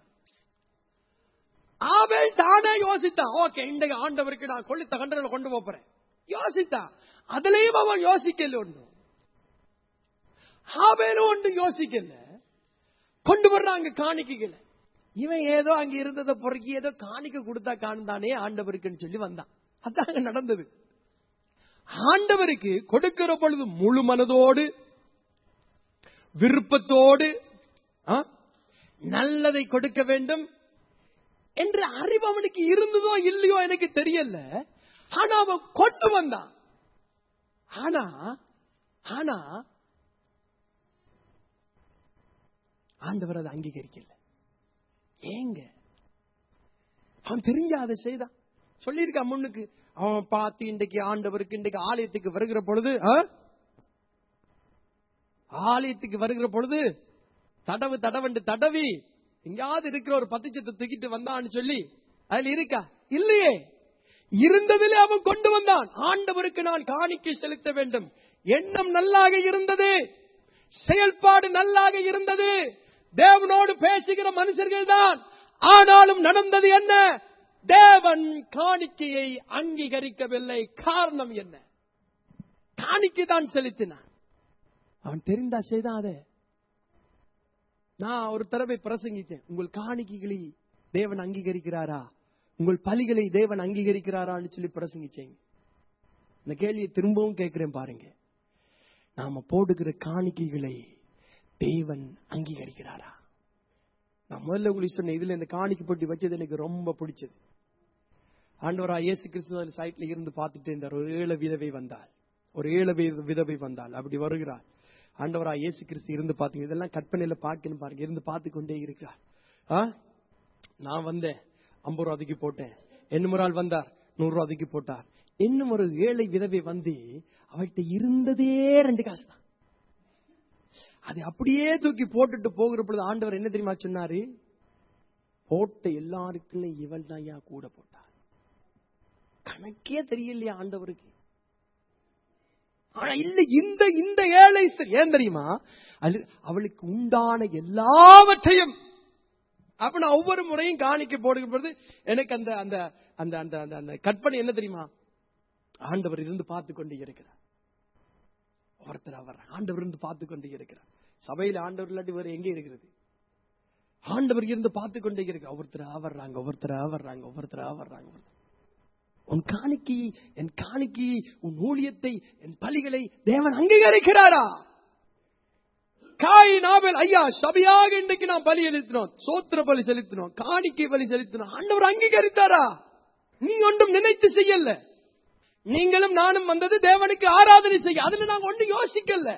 ஆவேல் தானே யோசித்தான் ஓகே இன்றைக்கு ஆண்டவருக்கு நான் கொள்ளித்த கண்டனை கொண்டு போறேன் யோசித்தான் அதுலயும் அவன் யோசிக்கல ஒன்று ஆவேலும் ஒன்று யோசிக்கல கொண்டு வர்றாங்க காணிக்கைகளை இவன் ஏதோ அங்க இருந்ததை பொறுக்கி ஏதோ காணிக்க கொடுத்தா காணுந்தானே ஆண்டவருக்குன்னு சொல்லி வந்தான் அதாங்க நடந்தது ஆண்டவருக்கு கொடுக்கிற பொழுது முழு மனதோடு விருப்பத்தோடு ஆ, நல்லதை கொடுக்க வேண்டும் என்ற அறிவு அவனுக்கு இருந்ததோ இல்லையோ எனக்கு தெரியல ஆனா அவன் கொண்டு வந்தான் ஆனா ஆனா ஆண்டவர் அதை அங்கீகரிக்கல ஏங்க அவன் தெரிஞ்ச அதை செய்தான் சொல்லியிருக்கான் முன்னுக்கு அவன் பார்த்து இன்றைக்கு ஆண்டவருக்கு இன்றைக்கு ஆலயத்துக்கு வருகிற பொழுது ஆ? ஆலயத்துக்கு வருகிற பொழுது தடவு தடவண்டு தடவி எங்கேயாவது இருக்கிற ஒரு பத்திச்சத்தை தூக்கிட்டு வந்தான்னு சொல்லி அதுல இருக்கா இல்லையே இருந்ததிலே அவன் கொண்டு வந்தான் ஆண்டவருக்கு நான் காணிக்கை செலுத்த வேண்டும் எண்ணம் நல்லாக இருந்தது செயல்பாடு நல்லாக இருந்தது தேவனோடு பேசுகிற மனுஷர்கள் தான் ஆனாலும் நடந்தது என்ன தேவன் காணிக்கையை அங்கீகரிக்கவில்லை காரணம் என்ன காணிக்கை தான் செலுத்தினான் அவன் தெரிந்தா செய்தான் அதை நான் ஒரு தடவை பிரசங்கித்தேன் உங்கள் காணிக்கைகளை தேவன் அங்கீகரிக்கிறாரா உங்கள் பலிகளை தேவன் அங்கீகரிக்கிறாரான்னு சொல்லி பிரசங்கிச்சேங்க இந்த கேள்வியை திரும்பவும் கேட்கிறேன் பாருங்க நாம போடுகிற காணிக்கைகளை தேவன் அங்கீகரிக்கிறாரா நான் முதல்ல உங்களுக்கு சொன்னேன் இதுல இந்த காணிக்கை போட்டி வச்சது எனக்கு ரொம்ப பிடிச்சது ஆண்டவரா இயேசு கிறிஸ்துவ சைட்ல இருந்து பார்த்துட்டு இருந்தார் ஒரு ஏழை விதவை வந்தாள் ஒரு ஏழை வி- விதவை வந்தாள் அப்படி வருகிறாள் ஆண்டவரா இயேசு கிறிஸ்து இருந்து பாத்தீங்க இதெல்லாம் கற்பனையில பார்க்கணும் பாருங்க இருந்து பார்த்து கொண்டே இருக்கிறார் ஆ? நான் வந்தேன் ஐம்பது ரூபா ஒதுக்கி போட்டேன் இன்னும் ஒரு ஆள் வந்தார் நூறு ரூபா ஒதுக்கி போட்டார் இன்னும் ஒரு ஏழை விதவை வந்து அவள்கிட்ட இருந்ததே ரெண்டு காசு தான் அதை அப்படியே தூக்கி போட்டுட்டு போகிற பொழுது ஆண்டவர் என்ன தெரியுமா சொன்னாரு போட்ட எல்லாருக்குமே இவள் தான் ஐயா கூட போட்டார் கணக்கே தெரியலையா ஆண்டவருக்கு ஆனா இல்ல இந்த இந்த ஏழை ஸ்திரீ ஏன் தெரியுமா அது- அவளுக்கு உண்டான எல்லாவற்றையும் அப்ப நான் ஒவ்வொரு முறையும் காணிக்க போடுகிற பொழுது எனக்கு அந்த அந்த அந்த அந்த அந்த அந்த கற்பனை என்ன தெரியுமா ஆண்டவர் இருந்து பார்த்து கொண்டு இருக்கிறார் ஒருத்தர் அவர் ஆண்டவர் இருந்து பார்த்து கொண்டு இருக்கிறார் சபையில ஆண்டவர் இல்லாட்டி வேற எங்க இருக்கிறது ஆண்டவர் இருந்து பார்த்து கொண்டே இருக்கு ஒவ்வொருத்தர் ஆவர்றாங்க ஒவ்வொருத்தர் ஆவர்றாங்க ஒவ்வொருத்தர் ஆவர்றாங்க ஒவ்வொருத்தர். உன் காணிக்கை என் காணிக்கை உன் ஊழியத்தை என் பலிகளை தேவன் அங்கீகரிக்கிறாரா காய் நாவல் ஐயா சபையாக இன்றைக்கு நாம் பலி செலுத்தினோம் சோத்திர பலி செலுத்தினோம் காணிக்கை பலி செலுத்தினோம் ஆண்டவர் அங்கீகரித்தாரா நீ ஒன்றும் நினைத்து செய்யல நீங்களும் நானும் வந்தது தேவனுக்கு ஆராதனை செய்ய அதுல நாங்க ஒன்றும் யோசிக்கல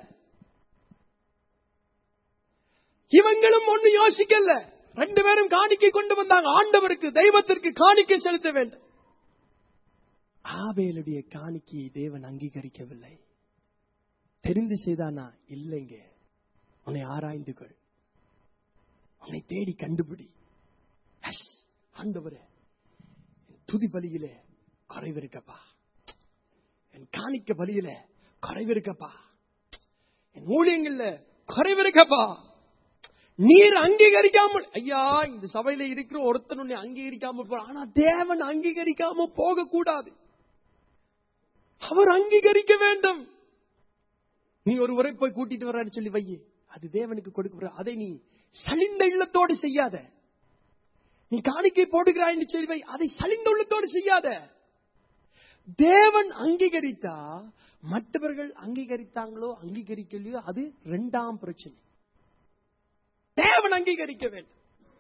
இவங்களும் ஒண்ணு யோசிக்கல ரெண்டு பேரும் காணிக்கை கொண்டு வந்தாங்க ஆண்டவருக்கு தெய்வத்திற்கு காணிக்கை செலுத்த வேண்டும் ஆவேலுடைய காணிக்கையை தேவன் அங்கீகரிக்கவில்லை தெரிந்து செய்தானா இல்லைங்க உன்னை ஆராய்ந்து கொள் உன்னை தேடி கண்டுபிடி ஹஷ், ஆண்டவரே என் துதி பலியிலே குறைவிருக்கப்பா என் காணிக்க பலியில குறைவிருக்கப்பா என் ஊழியங்கள்ல குறைவிருக்கப்பா நீர் அங்கீகரிக்காமல் ஐயா இந்த சபையில இருக்கிற ஒருத்தன் உன்னை அங்கீகரிக்காமல் போ ஆனா தேவன் அங்கீகரிக்காம போக கூடாது அவர் அங்கீகரிக்க வேண்டும் நீ ஒரு முறை போய் கூட்டிட்டு வர்றான்னு சொல்லி வையே அது தேவனுக்கு கொடுக்க அதை நீ சலிந்த இல்லத்தோடு செய்யாத நீ காணிக்கை போடுகிறாய் சொல்லி வை அதை சலிந்த உள்ளத்தோடு செய்யாத தேவன் அங்கீகரித்தா மற்றவர்கள் அங்கீகரித்தாங்களோ அங்கீகரிக்கலையோ அது இரண்டாம் பிரச்சனை தேவன் அங்கீகரிக்க வேண்டும்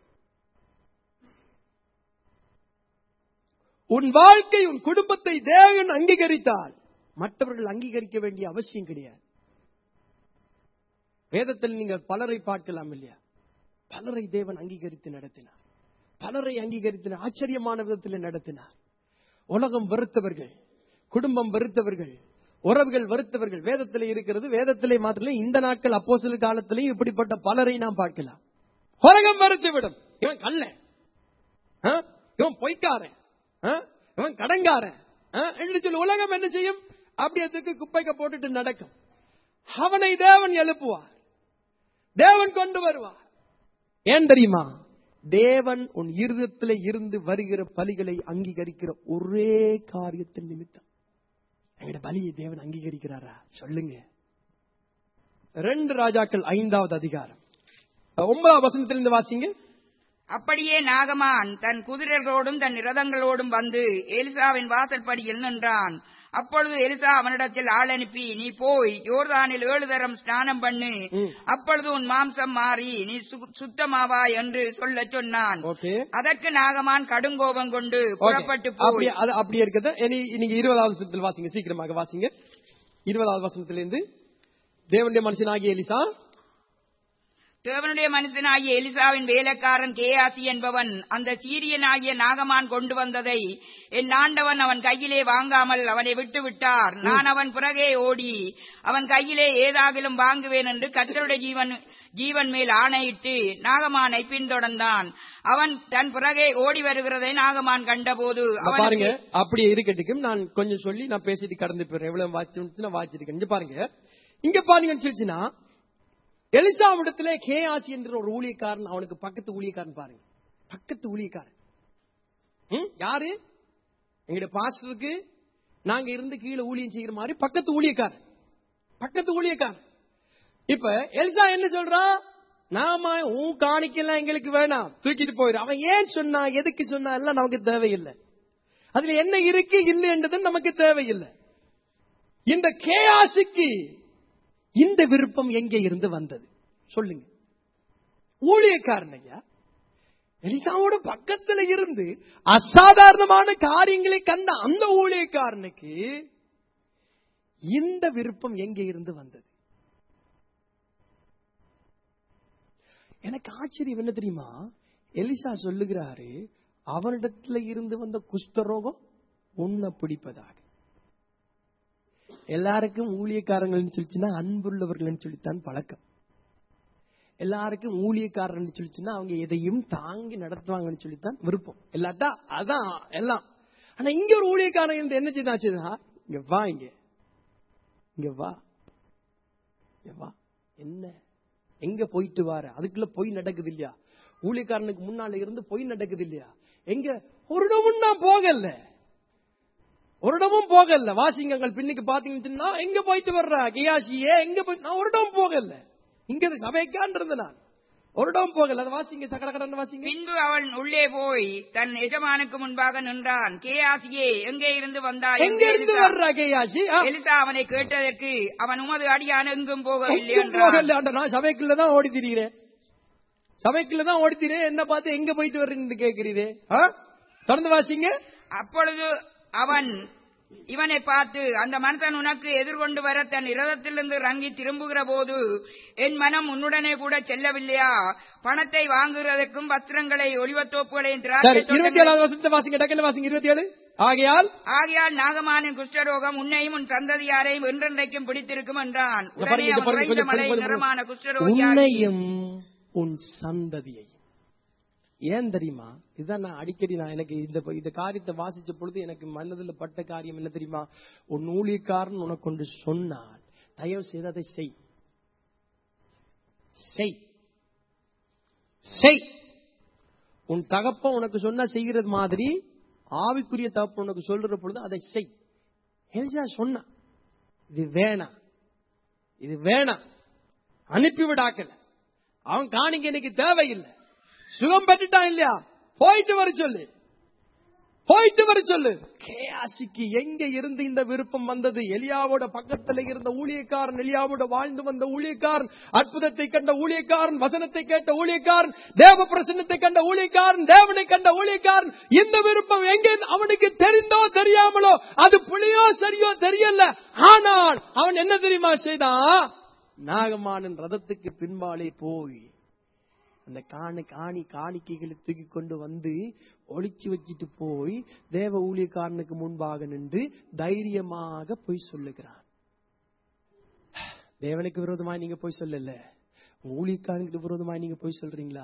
உன் வாழ்க்கை உன் குடும்பத்தை தேவன் அங்கீகரித்தால் மற்றவர்கள் அங்கீகரிக்க வேண்டிய அவசியம் கிடையாது வேதத்தில் நீங்கள் பலரை பார்க்கலாம் இல்லையா பலரை தேவன் அங்கீகரித்து நடத்தினார் பலரை அங்கீகரித்து ஆச்சரியமான விதத்தில் நடத்தினார் உலகம் வெறுத்தவர்கள் குடும்பம் வெறுத்தவர்கள் உறவுகள் வெறுத்தவர்கள் வேதத்திலே இருக்கிறது வேதத்திலே மாத்திரம் இந்த நாட்கள் அப்போ சில காலத்திலேயும் இப்படிப்பட்ட பலரை நாம் பார்க்கலாம் உலகம் வெறுத்து விடும் இவன் கல்ல இவன் பொய்க்காரன் ஆ? இவன் கடங்காரன் ஆ? என்று சொல்லி உலகம் என்ன செய்யும் அப்படி அதுக்கு குப்பைக்க போட்டுட்டு நடக்கும் அவனை தேவன் எழுப்புவார் தேவன் கொண்டு வருவார் ஏன் தெரியுமா தேவன் உன் இருதயத்திலே இருந்து வருகிற பலிகளை அங்கீகரிக்கிற ஒரே காரியத்தின் நிமித்தம் எங்கட பலியை தேவன் அங்கீகரிக்கிறாரா சொல்லுங்க ரெண்டு ராஜாக்கள் ஐந்தாவது அதிகாரம் ஒன்பதாம் வசனத்திலிருந்து வாசிங்க அப்படியே நாகமான் தன் குதிரைகளோடும் தன் ரதங்களோடும் வந்து எலிசாவின் வாசற்படியில் நின்றான் அப்பொழுது எலிசா அவனிடத்தில் ஆள் அனுப்பி நீ போய் யோர்தானில் ஏழு தரம் ஸ்நானம் பண்ணு ம். அப்பொழுது உன் மாம்சம் மாறி நீ சு- சுத்தமாவா என்று சொல்லச் சொன்னான் ஓகே அதற்கு நாகமான் கடுங்கோபம் கொண்டு புறப்பட்டு போய் அப்படியே அது அப்படியே இருக்குது இனி நீங்க இருபதாவது வசனத்தில் வாசிங்க சீக்கிரமாக வாசிங்க இருபதாவது வசனத்திலிருந்து தேவனுடைய மனுஷனாகிய எலிசா தேவனுடைய மனுஷனாகிய எலிசாவின் வேலைக்காரன் கேயாசி என்பவன் அந்த சீரியனாகிய நாகமான் கொண்டு வந்ததை என் ஆண்டவன் அவன் கையிலே வாங்காமல் அவனை விட்டு விட்டார் நான் அவன் பிறகே ஓடி அவன் கையிலே ஏதாகிலும் வாங்குவேன் என்று கர்த்தருடைய ஜீவன் ஜீவன் மேல் ஆணையிட்டு நாகமானை பின்தொடர்ந்தான் அவன் தன் பிறகே ஓடி வருகிறதை நாகமான் கண்டபோது இங்க பாருங்க அவனுக்கு அப்படியே இருக்கட்டுக்கும் நான் கொஞ்சம் சொல்லி நான் பேசிட்டு கடந்து போயிடுறேன் எவ்வளவு வாச்சு நான் வாச்சிருக்கேன் இங்க பாருங்க இங்க பாருங்கன்னு சொல்லிச்சுன்னா எலிசாவிடத்துல கேஆசி என்ற ஒரு ஊழியக்காரன் அவனுக்கு பக்கத்து ஊழியக்காரன் பாருங்க பக்கத்து ஊழியக்காரன் ம், யாரு எங்களுடைய பாஸ்டருக்கு நாங்க இருந்து கீழே ஊழியம் செய்யற மாதிரி பக்கத்து ஊழியக்காரன் பக்கத்து ஊழியக்காரன் இப்ப எலிசா என்ன சொல்றான் நாம உன் காணிக்கலாம் எங்களுக்கு வேணாம் தூக்கிட்டு போயிரு அவன் ஏன் சொன்னா எதுக்கு சொன்னா எல்லாம் நமக்கு தேவையில்லை அதுல என்ன இருக்கு இல்லைன்றது நமக்கு தேவையில்லை இந்த கேயாசுக்கு இந்த விருப்பம் எங்கே இருந்து வந்தது சொல்லுங்க ஊழியக்காரன் ஐயா எலிசாவோட பக்கத்துல இருந்து அசாதாரணமான காரியங்களை கண்ட அந்த ஊழியக்காரனுக்கு இந்த விருப்பம் எங்கே இருந்து வந்தது எனக்கு ஆச்சரியம் என்ன தெரியுமா எலிசா சொல்லுகிறாரு அவனிடத்துல இருந்து வந்த குஷ்டரோகம் உன்னை பிடிப்பதாக எல்லாருக்கும் ஊழியக்காரங்கள்னு சொல்லிச்சுன்னா அன்புள்ளவர்கள்னு சொல்லித்தான் பழக்கம் எல்லாருக்கும் ஊழியக்காரர்னு சொல்லிச்சுன்னா அவங்க எதையும் தாங்கி நடத்துவாங்கன்னு சொல்லித்தான் விருப்பம் இல்லாட்டா அதான் எல்லாம் ஆனா இங்க ஒரு ஊழியக்காரன் இருந்து என்ன செய்தாச்சுன்னா இங்க வா இங்க இங்க வா இங்க வா என்ன எங்க போயிட்டு வார அதுக்குள்ள போய் நடக்குது இல்லையா ஊழியக்காரனுக்கு முன்னால இருந்து பொய் நடக்குது இல்லையா எங்க ஒரு இடமும் நான் போகல ஒரு இடமும் போகல வாசிங்கங்கள் பின்னுக்கு பாத்தீங்கன்னா எங்க போயிட்டு வர்ற கியாசியே எங்க போய் நான் ஒரு இடம் போகல இங்க சபைக்கான் இருந்த நான் ஒரு இடம் போகல அதை வாசிங்க சக்கர கடன் வாசிங்க பின்பு அவன் உள்ளே போய் தன் எஜமானுக்கு முன்பாக நின்றான் கேயாசியே எங்கே இருந்து வந்தாய் எங்க என்று இருந்து எலிசா- வர்ற கியாசி ஆ, எலிசா அவனை கேட்டதற்கு அவன் உமது அடியான் எங்கும் போகவில்லை எங்கும் என்றான் போகல ஆண்டா, நான் சபைக்குள்ள தான் ஓடி திரிகிறேன் சபைக்குள்ள தான் ஓடி திரிகிறேன் என்ன பார்த்து எங்க போயிட்டு வர்றீங்கன்னு கேக்குறீரே ஆ? தொடர்ந்து வாசிங்க அப்பொழுது அவன் இவனை பார்த்து அந்த மனுஷன் உனக்கு எதிர்கொண்டு வர தன் இரதத்திலிருந்து இறங்கி திரும்புகிற போது என் மனம் உன்னுடனே கூட செல்லவில்லையா பணத்தை வாங்குகிறதற்கும் வஸ்திரங்களை ஒளிவத்தோப்புகளையும் சரி திராட்சை இருபத்தி தோட்டங்களையும் ஏழாவது வருஷத்தை வாசிங்க டக்குன்னு வாசிங்க இருபத்தி ஏழு ஆகையால் ஆகையால் நாகமானின் குஷ்டரோகம் உன்னையும் உன் சந்ததியாரையும் என்றென்றைக்கும் பிடித்திருக்கும் என்றான் இங்க உடனே பாருங்க, இங்க அவன் பாருங்க, உறைந்த கொஞ்சம் மலை கொஞ்சம் நிறமான கொஞ்சம். குஷ்டரோகியாகி உன்னையும் உன் சந்ததியை ஏன் தெரியுமா இதான் நான் அடிக்கடி நான் எனக்கு இந்த இந்த காரியத்தை வாசிச்ச பொழுது எனக்கு மனதில் பட்ட காரியம் என்ன தெரியுமா உன் ஊழியக்காரன் உனக்கு கொண்டு சொன்னால் தயவு செய்து அதை செய் செய் செய் உன் தகப்பன் உனக்கு சொன்னா செய்கிறது மாதிரி ஆவிக்குரிய தகப்பன் உனக்கு சொல்ற பொழுது அதை செய் எலிசா சொன்னா இது வேணாம் இது வேணாம் அனுப்பிவிடாக்கல அவன் காணிக்க எனக்கு தேவையில்லை சுகம் பெற்றுட்டான் இல்லையா போயிட்டு வர சொல்லு போயிட்டு வர சொல்லு கேயாசிக்கு எங்க இருந்து இந்த விருப்பம் வந்தது எலியாவோட பக்கத்துல இருந்த ஊழியக்காரன் எலியாவோட வாழ்ந்து வந்த ஊழியக்காரன் அற்புதத்தை கண்ட ஊழியக்காரன் வசனத்தை கேட்ட ஊழியக்காரன் தேவ பிரசன்னத்தை கண்ட ஊழியக்காரன் தேவனை கண்ட ஊழியக்காரன் இந்த விருப்பம் எங்க அவனுக்கு தெரிந்தோ தெரியாமலோ அது புளியோ சரியோ தெரியல ஆனால் அவன் என்ன தெரியுமா செய்தான் நாகமானின் ரதத்துக்கு பின்பாலே போய் அந்த காணி காணி காணிக்கைகளை தூக்கி கொண்டு வந்து ஒளிச்சு வச்சிட்டு போய் தேவ ஊழியக்காரனுக்கு முன்பாக நின்று தைரியமாக போய் சொல்லுகிறான் தேவனுக்கு விரோதமாய் நீங்க போய் சொல்லல உங்க ஊழியக்காரனுக்கு விரோதமாய் நீங்க போய் சொல்றீங்களா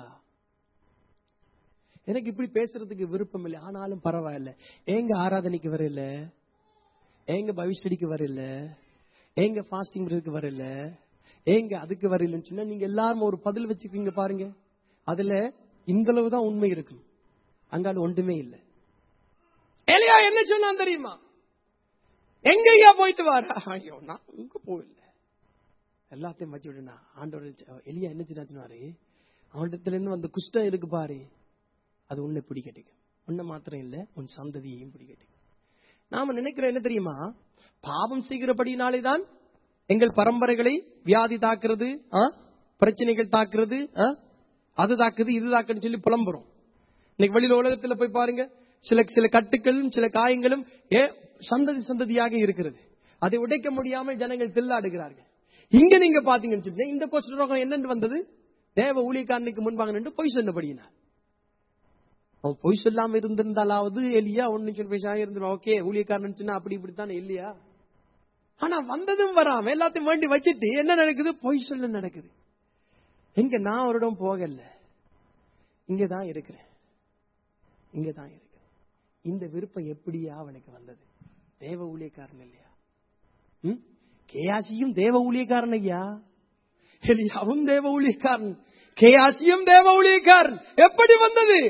எனக்கு இப்படி பேசுறதுக்கு விருப்பம் இல்லை ஆனாலும் பரவாயில்ல ஏங்க ஆராதனைக்கு வரல ஏங்க பவிஷ்டிக்கு வரல ஏங்க ஃபாஸ்டிங் பிரேக்கு வரல ஏங்க அதுக்கு வரலன்னு சொன்னா நீங்க எல்லாரும் ஒரு பதில் வச்சுக்கீங்க பாருங்க அதுல இந்தளவு தான் உண்மை இருக்கும் அங்கால ஒன்றுமே இல்லை எலியா என்ன சொன்னான் தெரியுமா எங்க ஐயா போயிட்டு வாரா ஐயோ நான் இங்க போகல எல்லாத்தையும் வச்சு விடுனா ஆண்டவர் எலியா என்ன சொன்னாரு அவனிடத்துல இருந்து வந்த குஷ்டம் இருக்கு பாரு அது உன்னை பிடிக்கட்டுக்கு உன்னை மாத்திரம் இல்ல உன் சந்ததியையும் பிடிக்கட்டுக்கு நாம நினைக்கிற என்ன தெரியுமா பாவம் செய்கிறபடினாலே தான் எங்கள் பரம்பரைகளை வியாதி தாக்குறது ஆ? பிரச்சனைகள் தாக்குறது ஆ? அது தாக்குது இது தாக்குன்னு சொல்லி புலம்புறோம் இன்னைக்கு வெளியில உலகத்துல போய் பாருங்க சில சில கட்டுக்களும் சில காயங்களும் ஏ சந்ததி சந்ததியாக இருக்கிறது அதை உடைக்க முடியாமல் ஜனங்கள் தில்லாடுகிறார்கள் இங்க நீங்க பாத்தீங்கன்னு சொல்லி இந்த கொஸ்ட் ரோகம் என்னன்னு வந்தது தேவ ஊழியக்காரனுக்கு முன்பாக நின்று பொய் சொன்னபடியினார் அவன் பொய் சொல்லாம இருந்திருந்தாலாவது எலியா ஒன்னு சொல்லி பேசாம இருந்துடும் ஓகே ஊழியக்காரன் சொன்னா அப்படி இப்படித்தானே இல்லையா ஆனா வந்ததும் வராம எல்லாத்தையும் வேண்டி வச்சுட்டு என்ன நடக்குது பொய் சொல்ல நடக்குது எங்க நான் ஒரு இடம் போகல இங்கதான் இருக்கிறேன் இங்கதான் இருக்கிறேன் இந்த விருப்பம் எப்படியா அவனுக்கு வந்தது தேவ ஊழியக்காரன் இல்லையா ம்? கேயாசியும் தேவ ஊழியக்காரன் ஐயா எலியாவும் தேவ ஊழியக்காரன் கேயாசியும் தேவ ஊழியக்காரன் எப்படி வந்தது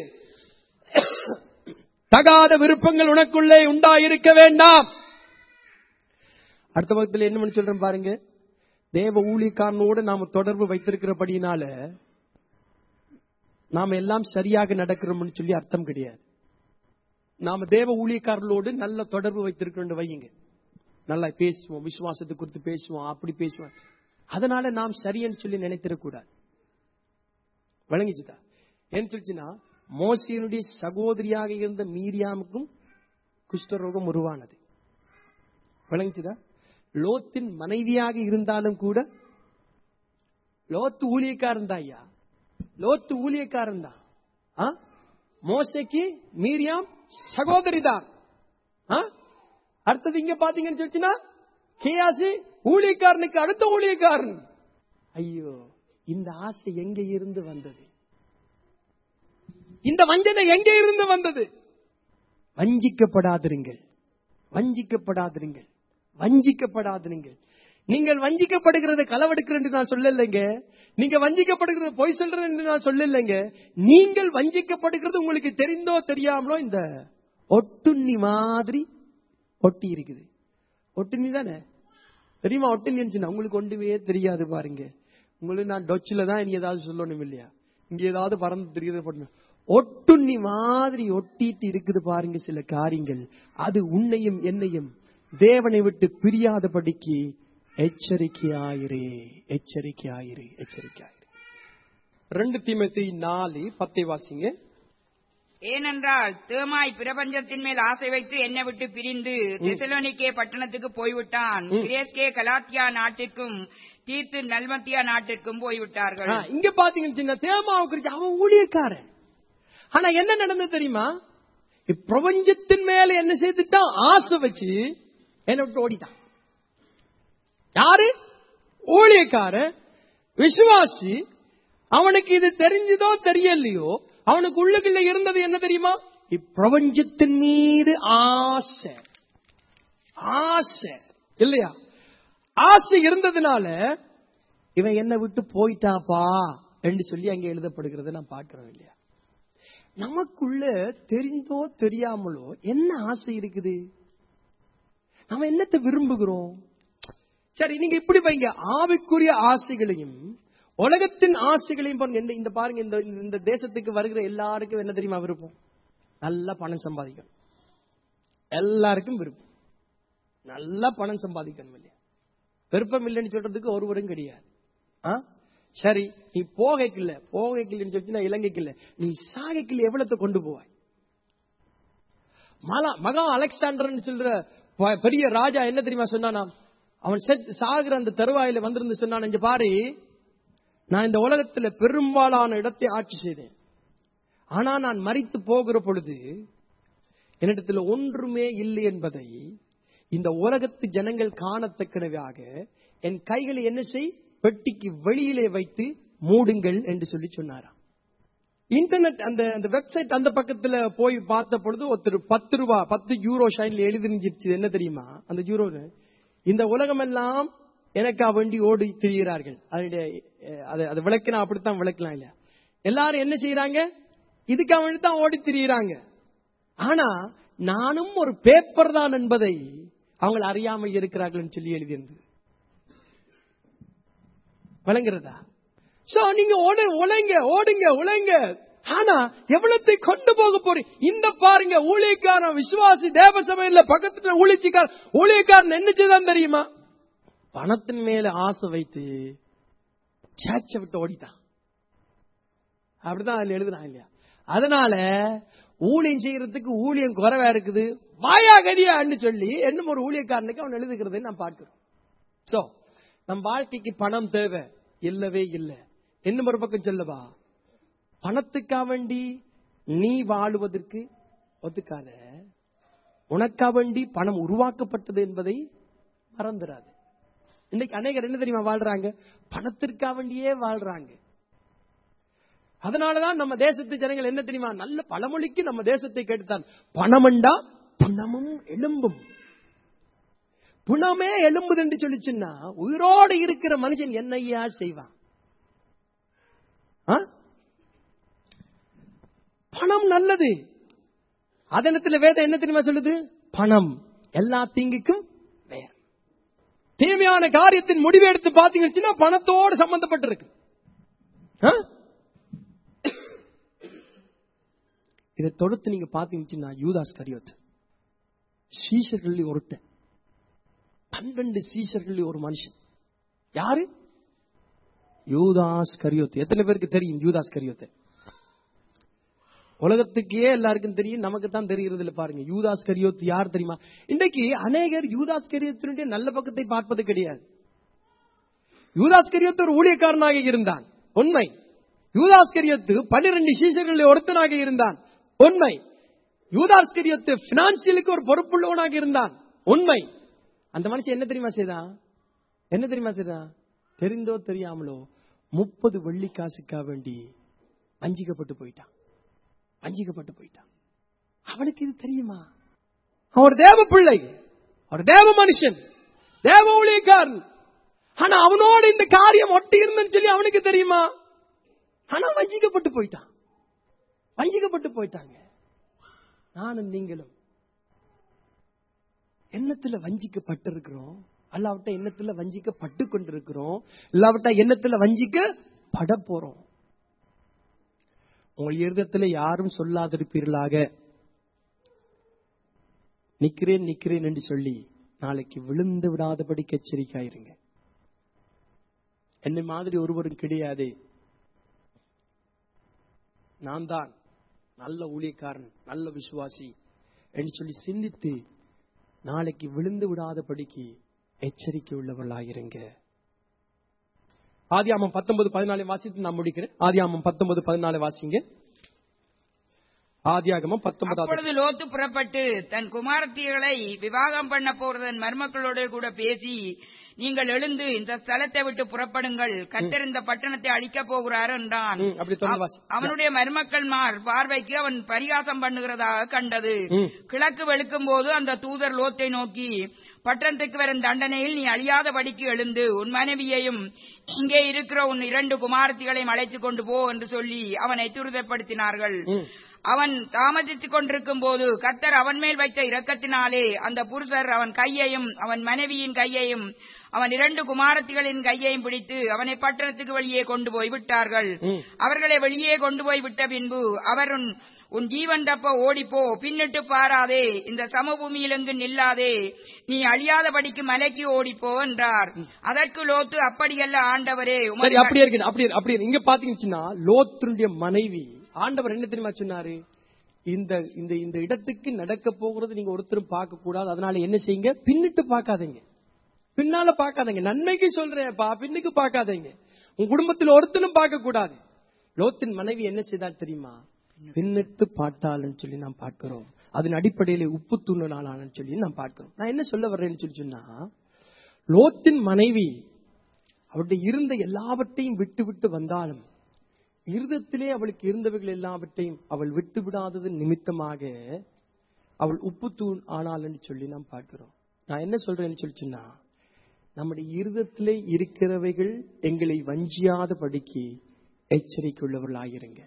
தகாத விருப்பங்கள் உனக்குள்ளே உண்டாயிருக்க வேண்டாம் அடுத்த பக்கத்தில் என்ன பண்ணி சொல்றேன் பாருங்க தேவ ஊழியக்காரனோடு நாம தொடர்பு வைத்திருக்கிறபடினால நாம எல்லாம் சரியாக நடக்கிறோம்னு சொல்லி அர்த்தம் கிடையாது நாம தேவ ஊழியக்காரர்களோடு நல்ல தொடர்பு வைத்திருக்கிறோம் வையுங்க நல்லா பேசுவோம் விசுவாசத்தை குறித்து பேசுவோம் அப்படி பேசுவோம் அதனால நாம் சரியன்னு சொல்லி நினைத்திடக்கூடாது விளங்கிச்சுதா ஏன்னு சொல்லிச்சுன்னா மோசியனுடைய சகோதரியாக இருந்த மீரியாமுக்கும் குஷ்டரோகம் உருவானது விளங்கிச்சுதா லோத்தின் மனைவியாக இருந்தாலும் கூட லோத்து ஊழியக்காரன் தான் ஐயா லோத்து ஊழியக்காரன் தான் ஆ? மோசைக்கு மீரியாம் சகோதரி தான் ஆ? அடுத்தது இங்க பாத்தீங்கன்னு சொல்லிச்சுன்னா கேயாசி ஊழியக்காரனுக்கு அடுத்த ஊழியக்காரன் ஐயோ இந்த ஆசை எங்க இருந்து வந்தது இந்த வஞ்சனை எங்கே இருந்து வந்தது வஞ்சிக்கப்படாதிருங்கள் வஞ்சிக்கப்படாதிருங்கள் வஞ்சிக்கப்படாதிருங்கள் நீங்கள் வஞ்சிக்கப்படுகிறது களவெடுக்கிறது என்று நான் சொல்லலைங்க நீங்க வஞ்சிக்கப்படுகிறது பொய் சொல்றது என்று நான் சொல்லலைங்க நீங்கள் வஞ்சிக்கப்படுகிறது உங்களுக்கு தெரிந்தோ தெரியாமலோ இந்த ஒட்டுண்ணி மாதிரி ஒட்டி இருக்குது ஒட்டுண்ணி தானே தெரியுமா ஒட்டுண்ணி இருந்துச்சுன்னா உங்களுக்கு ஒன்றுமே தெரியாது பாருங்க உங்களுக்கு நான் டொச்சில தான் இனி ஏதாவது சொல்லணும் இல்லையா இங்க ஏதாவது பறந்து தெரியுது பண்ணணும் ஒட்டுண்ணி மாதிரி ஒட்டிட்டு இருக்குது பாருங்க சில காரியங்கள் அது உன்னையும் என்னையும் தேவனை விட்டு பிரியாதபடிக்கு எச்சரிக்கையாயிரே எச்சரிக்கையாயிரு எச்சரிக்கையாயிரு ரெண்டு தீமத்தி நாலு பத்தை வாசிங்க ஏனென்றால் தேமாய் பிரபஞ்சத்தின் மேல் ஆசை வைத்து என்னை விட்டு பிரிந்து தெசலோனிக்கே பட்டணத்துக்கு போய்விட்டான் கிரேஸ்கே கலாத்தியா நாட்டிற்கும் தீர்த்து நல்மத்தியா நாட்டிற்கும் போய்விட்டார்கள் ஆ, இங்க பாத்தீங்கன்னு சின்ன தேமாவை குறிச்சு அவன் ஊழியக்காரன் ஆனா என்ன நடந்தது தெரியுமா இப்பிரபஞ்சத்தின் மேல என்ன செய்துட்டான் ஆசை வச்சு என்னை விட்டு ஓடிட்டான் யாரு ஊழியக்காரன் விசுவாசி அவனுக்கு இது தெரிஞ்சதோ தெரியலையோ அவனுக்கு உள்ளுக்குள்ள இருந்தது என்ன தெரியுமா இப்பிரபஞ்சத்தின் மீது ஆசை ஆசை இல்லையா ஆசை இருந்ததுனால இவன் என்ன விட்டு போயிட்டாப்பா என்று சொல்லி அங்க எழுதப்படுகிறத நான் பார்க்கிறோம் இல்லையா நமக்குள்ள தெரிந்தோ தெரியாமலோ என்ன ஆசை இருக்குது நம்ம என்னத்தை விரும்புகிறோம் சரி நீங்க இப்படி வைங்க ஆவிக்குரிய ஆசைகளையும் உலகத்தின் ஆசைகளையும் பாருங்க இந்த இந்த பாருங்க இந்த இந்த தேசத்துக்கு வருகிற எல்லாருக்கும் என்ன தெரியுமா விருப்பம் நல்லா பணம் சம்பாதிக்கணும் எல்லாருக்கும் விருப்பம் நல்லா பணம் சம்பாதிக்கணும் இல்லையா விருப்பம் இல்லைன்னு சொல்றதுக்கு ஒருவரும் கிடையாது ஆ? சரி நீ போகைக்கு இல்ல போகைக்கு இல்லைன்னு சொல்லிட்டு நான் இலங்கைக்கு இல்ல நீ சாகைக்கு இல்ல எவ்வளத்தை கொண்டு போவாய் மலா மகா அலெக்சாண்டர்னு சொல்ற ப- பெரிய ராஜா என்ன தெரியுமா சொன்னானா அவன் செத் சாகுற அந்த தருவாயில வந்திருந்து சொன்னான் இங்க பாரு நான் இந்த உலகத்துல பெரும்பாலான இடத்தை ஆட்சி செய்தேன் ஆனா நான் மரித்து போகிற பொழுது என்னிடத்துல ஒன்றுமே இல்லை என்பதை இந்த உலகத்து ஜனங்கள் காணத்தக்கனவாக என் கைகளை என்ன செய் பெட்டிக்கு வெளியிலே வைத்து மூடுங்கள் என்று சொல்லி சொன்னாராம் இன்டர்நெட் அந்த அந்த வெப்சைட் அந்த பக்கத்துல போய் பார்த்த பொழுது ஒருத்தர் பத்து ரூபா பத்து யூரோ ஷைன்ல எழுதிருந்துச்சு என்ன தெரியுமா அந்த யூரோ இந்த உலகம் எல்லாம் எனக்கா வேண்டி ஓடி திரிகிறார்கள் அதனுடைய அஹ், அதை அதை விளக்கினா அப்படித்தான் விளக்கலாம் இல்லையா எல்லாரும் என்ன செய்யறாங்க இதுக்காக வேண்டி தான் ஓடி திரியிறாங்க ஆனா நானும் ஒரு பேப்பர் தான் என்பதை அவங்க அறியாமல் இருக்கிறார்கள் சொல்லி எழுதியிருந்தது விளங்குறதா சோ நீங்க ஓட உழைங்க ஓடுங்க உழைங்க ஆனா எவ்வளத்தை கொண்டு போக போறீங்க இந்த பாருங்க ஊழியக்காரன் விசுவாசி தேவ சபையில பக்கத்துல ஊழியக்காரன் ஊழியக்காரன் என்ன செய்தான் தெரியுமா பணத்தின் மேல ஆசை வைத்து சேச்ச விட்டு ஓடிட்டான் அப்படிதான் அதுல எழுதுறான் இல்லையா அதனால ஊழியம் செய்யறதுக்கு ஊழியம் குறைவா இருக்குது வாயா கடியான்னு சொல்லி என்னும் ஒரு ஊழியக்காரனுக்கு அவன் எழுதுகிறதை நான் பார்க்கிறோம் சோ நம் வாழ்க்கைக்கு பணம் தேவை இல்லவே இல்லை இன்னும் ஒரு பக்கம் சொல்லவா பணத்துக்கா வேண்டி நீ வாழுவதற்கு ஒத்துக்காத உனக்கா வேண்டி பணம் உருவாக்கப்பட்டது என்பதை மறந்துடாது இன்னைக்கு அநேகர் என்ன தெரியுமா வாழ்றாங்க பணத்திற்கா வேண்டியே வாழ்றாங்க அதனாலதான் நம்ம தேசத்து ஜனங்கள் என்ன தெரியுமா நல்ல பழமொழிக்கு நம்ம தேசத்தை கேட்டுத்தான் பணமண்டா புணமும் எலும்பும் புணமே எலும்புது என்று சொல்லிச்சுன்னா உயிரோடு இருக்கிற மனுஷன் என்னையா செய்வான் ஆ? பணம் நல்லது அதனத்துல வேதம் என்ன தெரியுமா சொல்லுது பணம் எல்லா தீங்குக்கும் வேர் தீமையான காரியத்தின் முடிவு எடுத்து பாத்தீங்கன்னா பணத்தோடு சம்பந்தப்பட்டிருக்கு ஆ? இதை தொடுத்து நீங்க பாத்தீங்கன்னா யூதாஸ் கரியோத் சீஷர்கள்ல ஒருத்தன் பன்னெண்டு சீஷர்கள்ல ஒரு மனுஷன் யாரு யூதாஸ் கரியோத் எத்தனை பேருக்கு தெரியும் யூதாஸ் கரியோத்தை உலகத்துக்கே எல்லாருக்கும் தெரியும் நமக்கு தான் தெரிகிறது இல்ல பாருங்க யூதாஸ் கரியோத் யார் தெரியுமா இன்றைக்கு அநேகர் யூதாஸ் கரியோத்தினுடைய நல்ல பக்கத்தை பார்ப்பது கிடையாது யூதாஸ் கரியோத் ஒரு ஊழியக்காரனாக இருந்தான் உண்மை யூதாஸ் கரியோத்து பன்னிரண்டு சீஷர்களில் ஒருத்தனாக இருந்தான் உண்மை யூதாஸ் கரியோத்து பினான்சியலுக்கு ஒரு பொறுப்புள்ளவனாக இருந்தான் உண்மை அந்த மனுஷன் என்ன தெரியுமா செய்தான் என்ன தெரியுமா செய்தான் தெரிந்தோ தெரியாமலோ முப்பது வெள்ளி காசுக்கா வேண்டி வஞ்சிக்கப்பட்டு போயிட்டான் வஞ்சிக்கப்பட்டு போயிட்டான் அவனுக்கு இது தெரியுமா அவன் ஒரு தேவ பிள்ளை ஒரு தேவ மனுஷன் தேவ ஊழியக்காரன் ஆனா அவனோட இந்த காரியம் ஒட்டி இருந்துன்னு சொல்லி அவனுக்கு தெரியுமா ஆனா வஞ்சிக்கப்பட்டு போயிட்டான் வஞ்சிக்கப்பட்டு போயிட்டாங்க நானும் நீங்களும் எண்ணத்துல வஞ்சிக்கப்பட்டு இருக்கிறோம் அல்லாவிட்ட எண்ணத்துல வஞ்சிக்கப்பட்டு கொண்டிருக்கிறோம் இல்லாவிட்ட எண்ணத்துல வஞ்சிக்க பட போறோம் உங்கள் இருதயத்துல யாரும் சொல்லாதிருப்பீர்களாக நிக்கிறேன் நிக்கிறேன் என்று சொல்லி நாளைக்கு விழுந்து விடாதபடிக்கு எச்சரிக்கையாயிருங்க என்னை மாதிரி ஒருவரும் கிடையாது நான் தான் நல்ல ஊழியக்காரன் நல்ல விசுவாசி என்று சொல்லி சிந்தித்து நாளைக்கு விழுந்து விடாதபடிக்கு எச்சரிக்கை உள்ளவர்களாயிருங்க ஆதியாமம் பத்தொன்பது பதினாலு வாசித்து நான் முடிக்கிறேன் ஆதியாமம் பத்தொன்பது பதினாலு வாசிங்க ஆதியாகமம் பத்தொன்பதாவது அப்பொழுது லோத்து புறப்பட்டு தன் குமாரத்திகளை விவாகம் பண்ண போற தன் மருமக்களோடு கூட பேசி நீங்கள் எழுந்து இந்த ஸ்தலத்தை விட்டு புறப்படுங்கள் கர்த்தர் இந்த பட்டணத்தை அழிக்கப் போகிறார் என்றான் ம், அப்படி தொடர்ந்து வாசி. அவனுடைய மருமக்கள்மார் பார்வைக்கு அவன் பரிகாசம் பண்ணுகிறதாக கண்டது ம். கிழக்கு வெளுக்கும் போது அந்த தூதர் லோத்தை நோக்கி பட்டணத்துக்கு வரும் தண்டனையில் நீ அழியாதபடிக்கு எழுந்து உன் மனைவியையும் இங்கே இருக்கிற உன் இரண்டு குமாரத்திகளையும் அழைத்துக் கொண்டு போ என்று சொல்லி அவனை துரிதப்படுத்தினார்கள் ம். அவன் தாமதித்துக் கொண்டிருக்கும் போது கர்த்தர் அவன் மேல் வைத்த இரக்கத்தினாலே அந்த புருஷர் அவன் கையையும் அவன் மனைவியின் கையையும் அவன் இரண்டு குமாரத்திகளின் கையையும் பிடித்து அவனை பட்டணத்துக்கு வெளியே கொண்டு போய் விட்டார்கள் ம். அவர்களை வெளியே கொண்டு போய் விட்ட பின்பு அவர் உன் உன் ஜீவன் தப்ப ஓடிப்போ பின்னிட்டு பாராதே இந்த சமபூமியில் எங்கு நில்லாதே நீ அழியாதபடிக்கு மலைக்கு ஓடிப்போ என்றார் அதற்கு லோத்து அப்படியல்ல ஆண்டவரே சரி உமது அப்படியே இருக்கு அப்படியே அப்படியே இங்க பாத்தீங்கன்னா லோத்துடைய மனைவி ஆண்டவர் என்ன தெரியுமா சொன்னாரு இந்த இந்த இந்த இடத்துக்கு நடக்க போகிறது நீங்க ஒருத்தரும் பார்க்க கூடாது அதனால என்ன செய்யுங்க பின்னிட்டு பார்க்காதீங்க பின்னால பார்க்காதீங்க நன்மைக்கு சொல்றேன்ப்பா பின்னுக்கு பார்க்காதீங்க உங்க குடும்பத்தில் ஒருத்தனும் பார்க்க கூடாது லோத்தின் மனைவி என்ன செய்தால் தெரியுமா பின்னிட்டு பார்த்தாள்னு சொல்லி நாம் பார்க்கிறோம் அதன் அடிப்படையில உப்பு தூண்டலான்னு சொல்லி நாம் பார்க்கிறோம் நான் என்ன சொல்ல வர்றேன்னு சொல்லி சொன்னா லோத்தின் மனைவி அவருடைய இருந்த எல்லாவற்றையும் விட்டு விட்டு வந்தாலும் இருதத்திலே அவளுக்கு இருந்தவைகள் எல்லாவற்றையும் அவள் விட்டு விடாதது நிமித்தமாக அவள் உப்புத்தூண் ஆனாள் என்று சொல்லி நாம் பார்க்கிறோம் நான் என்ன சொல்றேன்னு சொல்லி சொன்னா நம்முடைய இருதத்திலே இருக்கிறவைகள் எங்களை வஞ்சியாத படிக்கு எச்சரிக்கையுள்ளவர்களாயிருங்க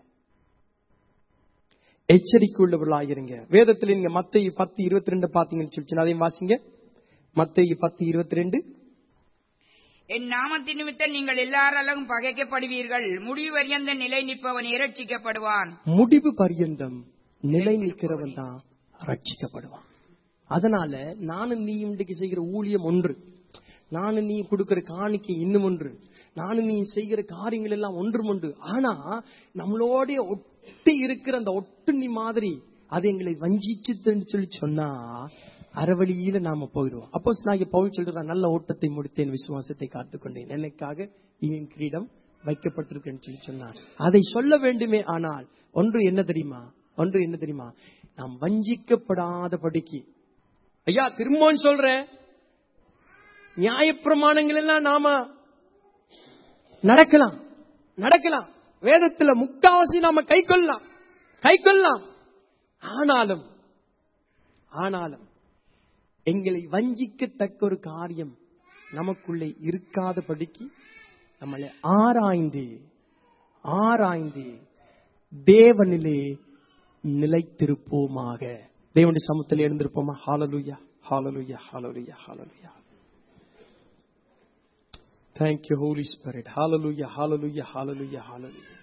எச்சரிக்கையுள்ளவர்களாயிருங்க வேதத்தில் நீங்க மத்திய பத்து இருபத்தி ரெண்டு பாத்தீங்கன்னு சொல்லி சொன்னா, அதையும் வாசிங்க மத்திய பத்து இருபத்தி ரெண்டு என் நாமத்தின் நிமித்தம் நீங்கள் எல்லாராலும் பகைக்கப்படுவீர்கள் முடிவு வரியந்த நிலை நிற்பவன் இரட்சிக்கப்படுவான் முடிவு பரியந்தம் நிலை நிற்கிறவன் தான் ரட்சிக்கப்படுவான் அதனால நானும் நீ இன்றைக்கு செய்கிற ஊழியம் ஒன்று நானும் நீ கொடுக்கிற காணிக்கை இன்னும் ஒன்று நானும் நீ செய்கிற காரியங்கள் எல்லாம் ஒன்றும் ஒன்று ஆனா நம்மளோட ஒட்டி இருக்கிற அந்த ஒட்டுண்ணி மாதிரி அது எங்களை வஞ்சிச்சுன்னு சொல்லி சொன்னா அறவழியில நாம போயிடுவோம் அப்போ நான் பவுல் சொல்றேன் நல்ல ஓட்டத்தை முடித்தேன் விசுவாசத்தை காத்துக்கொண்டேன் என்னைக்காக இவன் கிரீடம் வைக்கப்பட்டிருக்குன்னு சொல்லி சொன்னார் அதை சொல்ல வேண்டுமே ஆனால் ஒன்று என்ன தெரியுமா ஒன்று என்ன தெரியுமா நாம் வஞ்சிக்கப்படாதபடிக்கு ஐயா திரும்பவும் சொல்றேன் நியாயப்பிரமாணங்கள் எல்லாம் நாம நடக்கலாம் நடக்கலாம் வேதத்துல முக்காவாசி நாம கை கொள்ளலாம் கை கொள்ளலாம் ஆனாலும் ஆனாலும் எங்களை வஞ்சிக்கத்தக்க ஒரு காரியம் நமக்குள்ளே இருக்காதபடிக்கு நம்மளை ஆராய்ந்து ஆராய்ந்து தேவனிலே நிலைத்திருப்போமாக தேவனுடைய சமூகத்தில் எழுந்திருப்போமா hallelujah hallelujah hallelujah hallelujah Thank you, Holy Spirit. Hallelujah, hallelujah, hallelujah, hallelujah.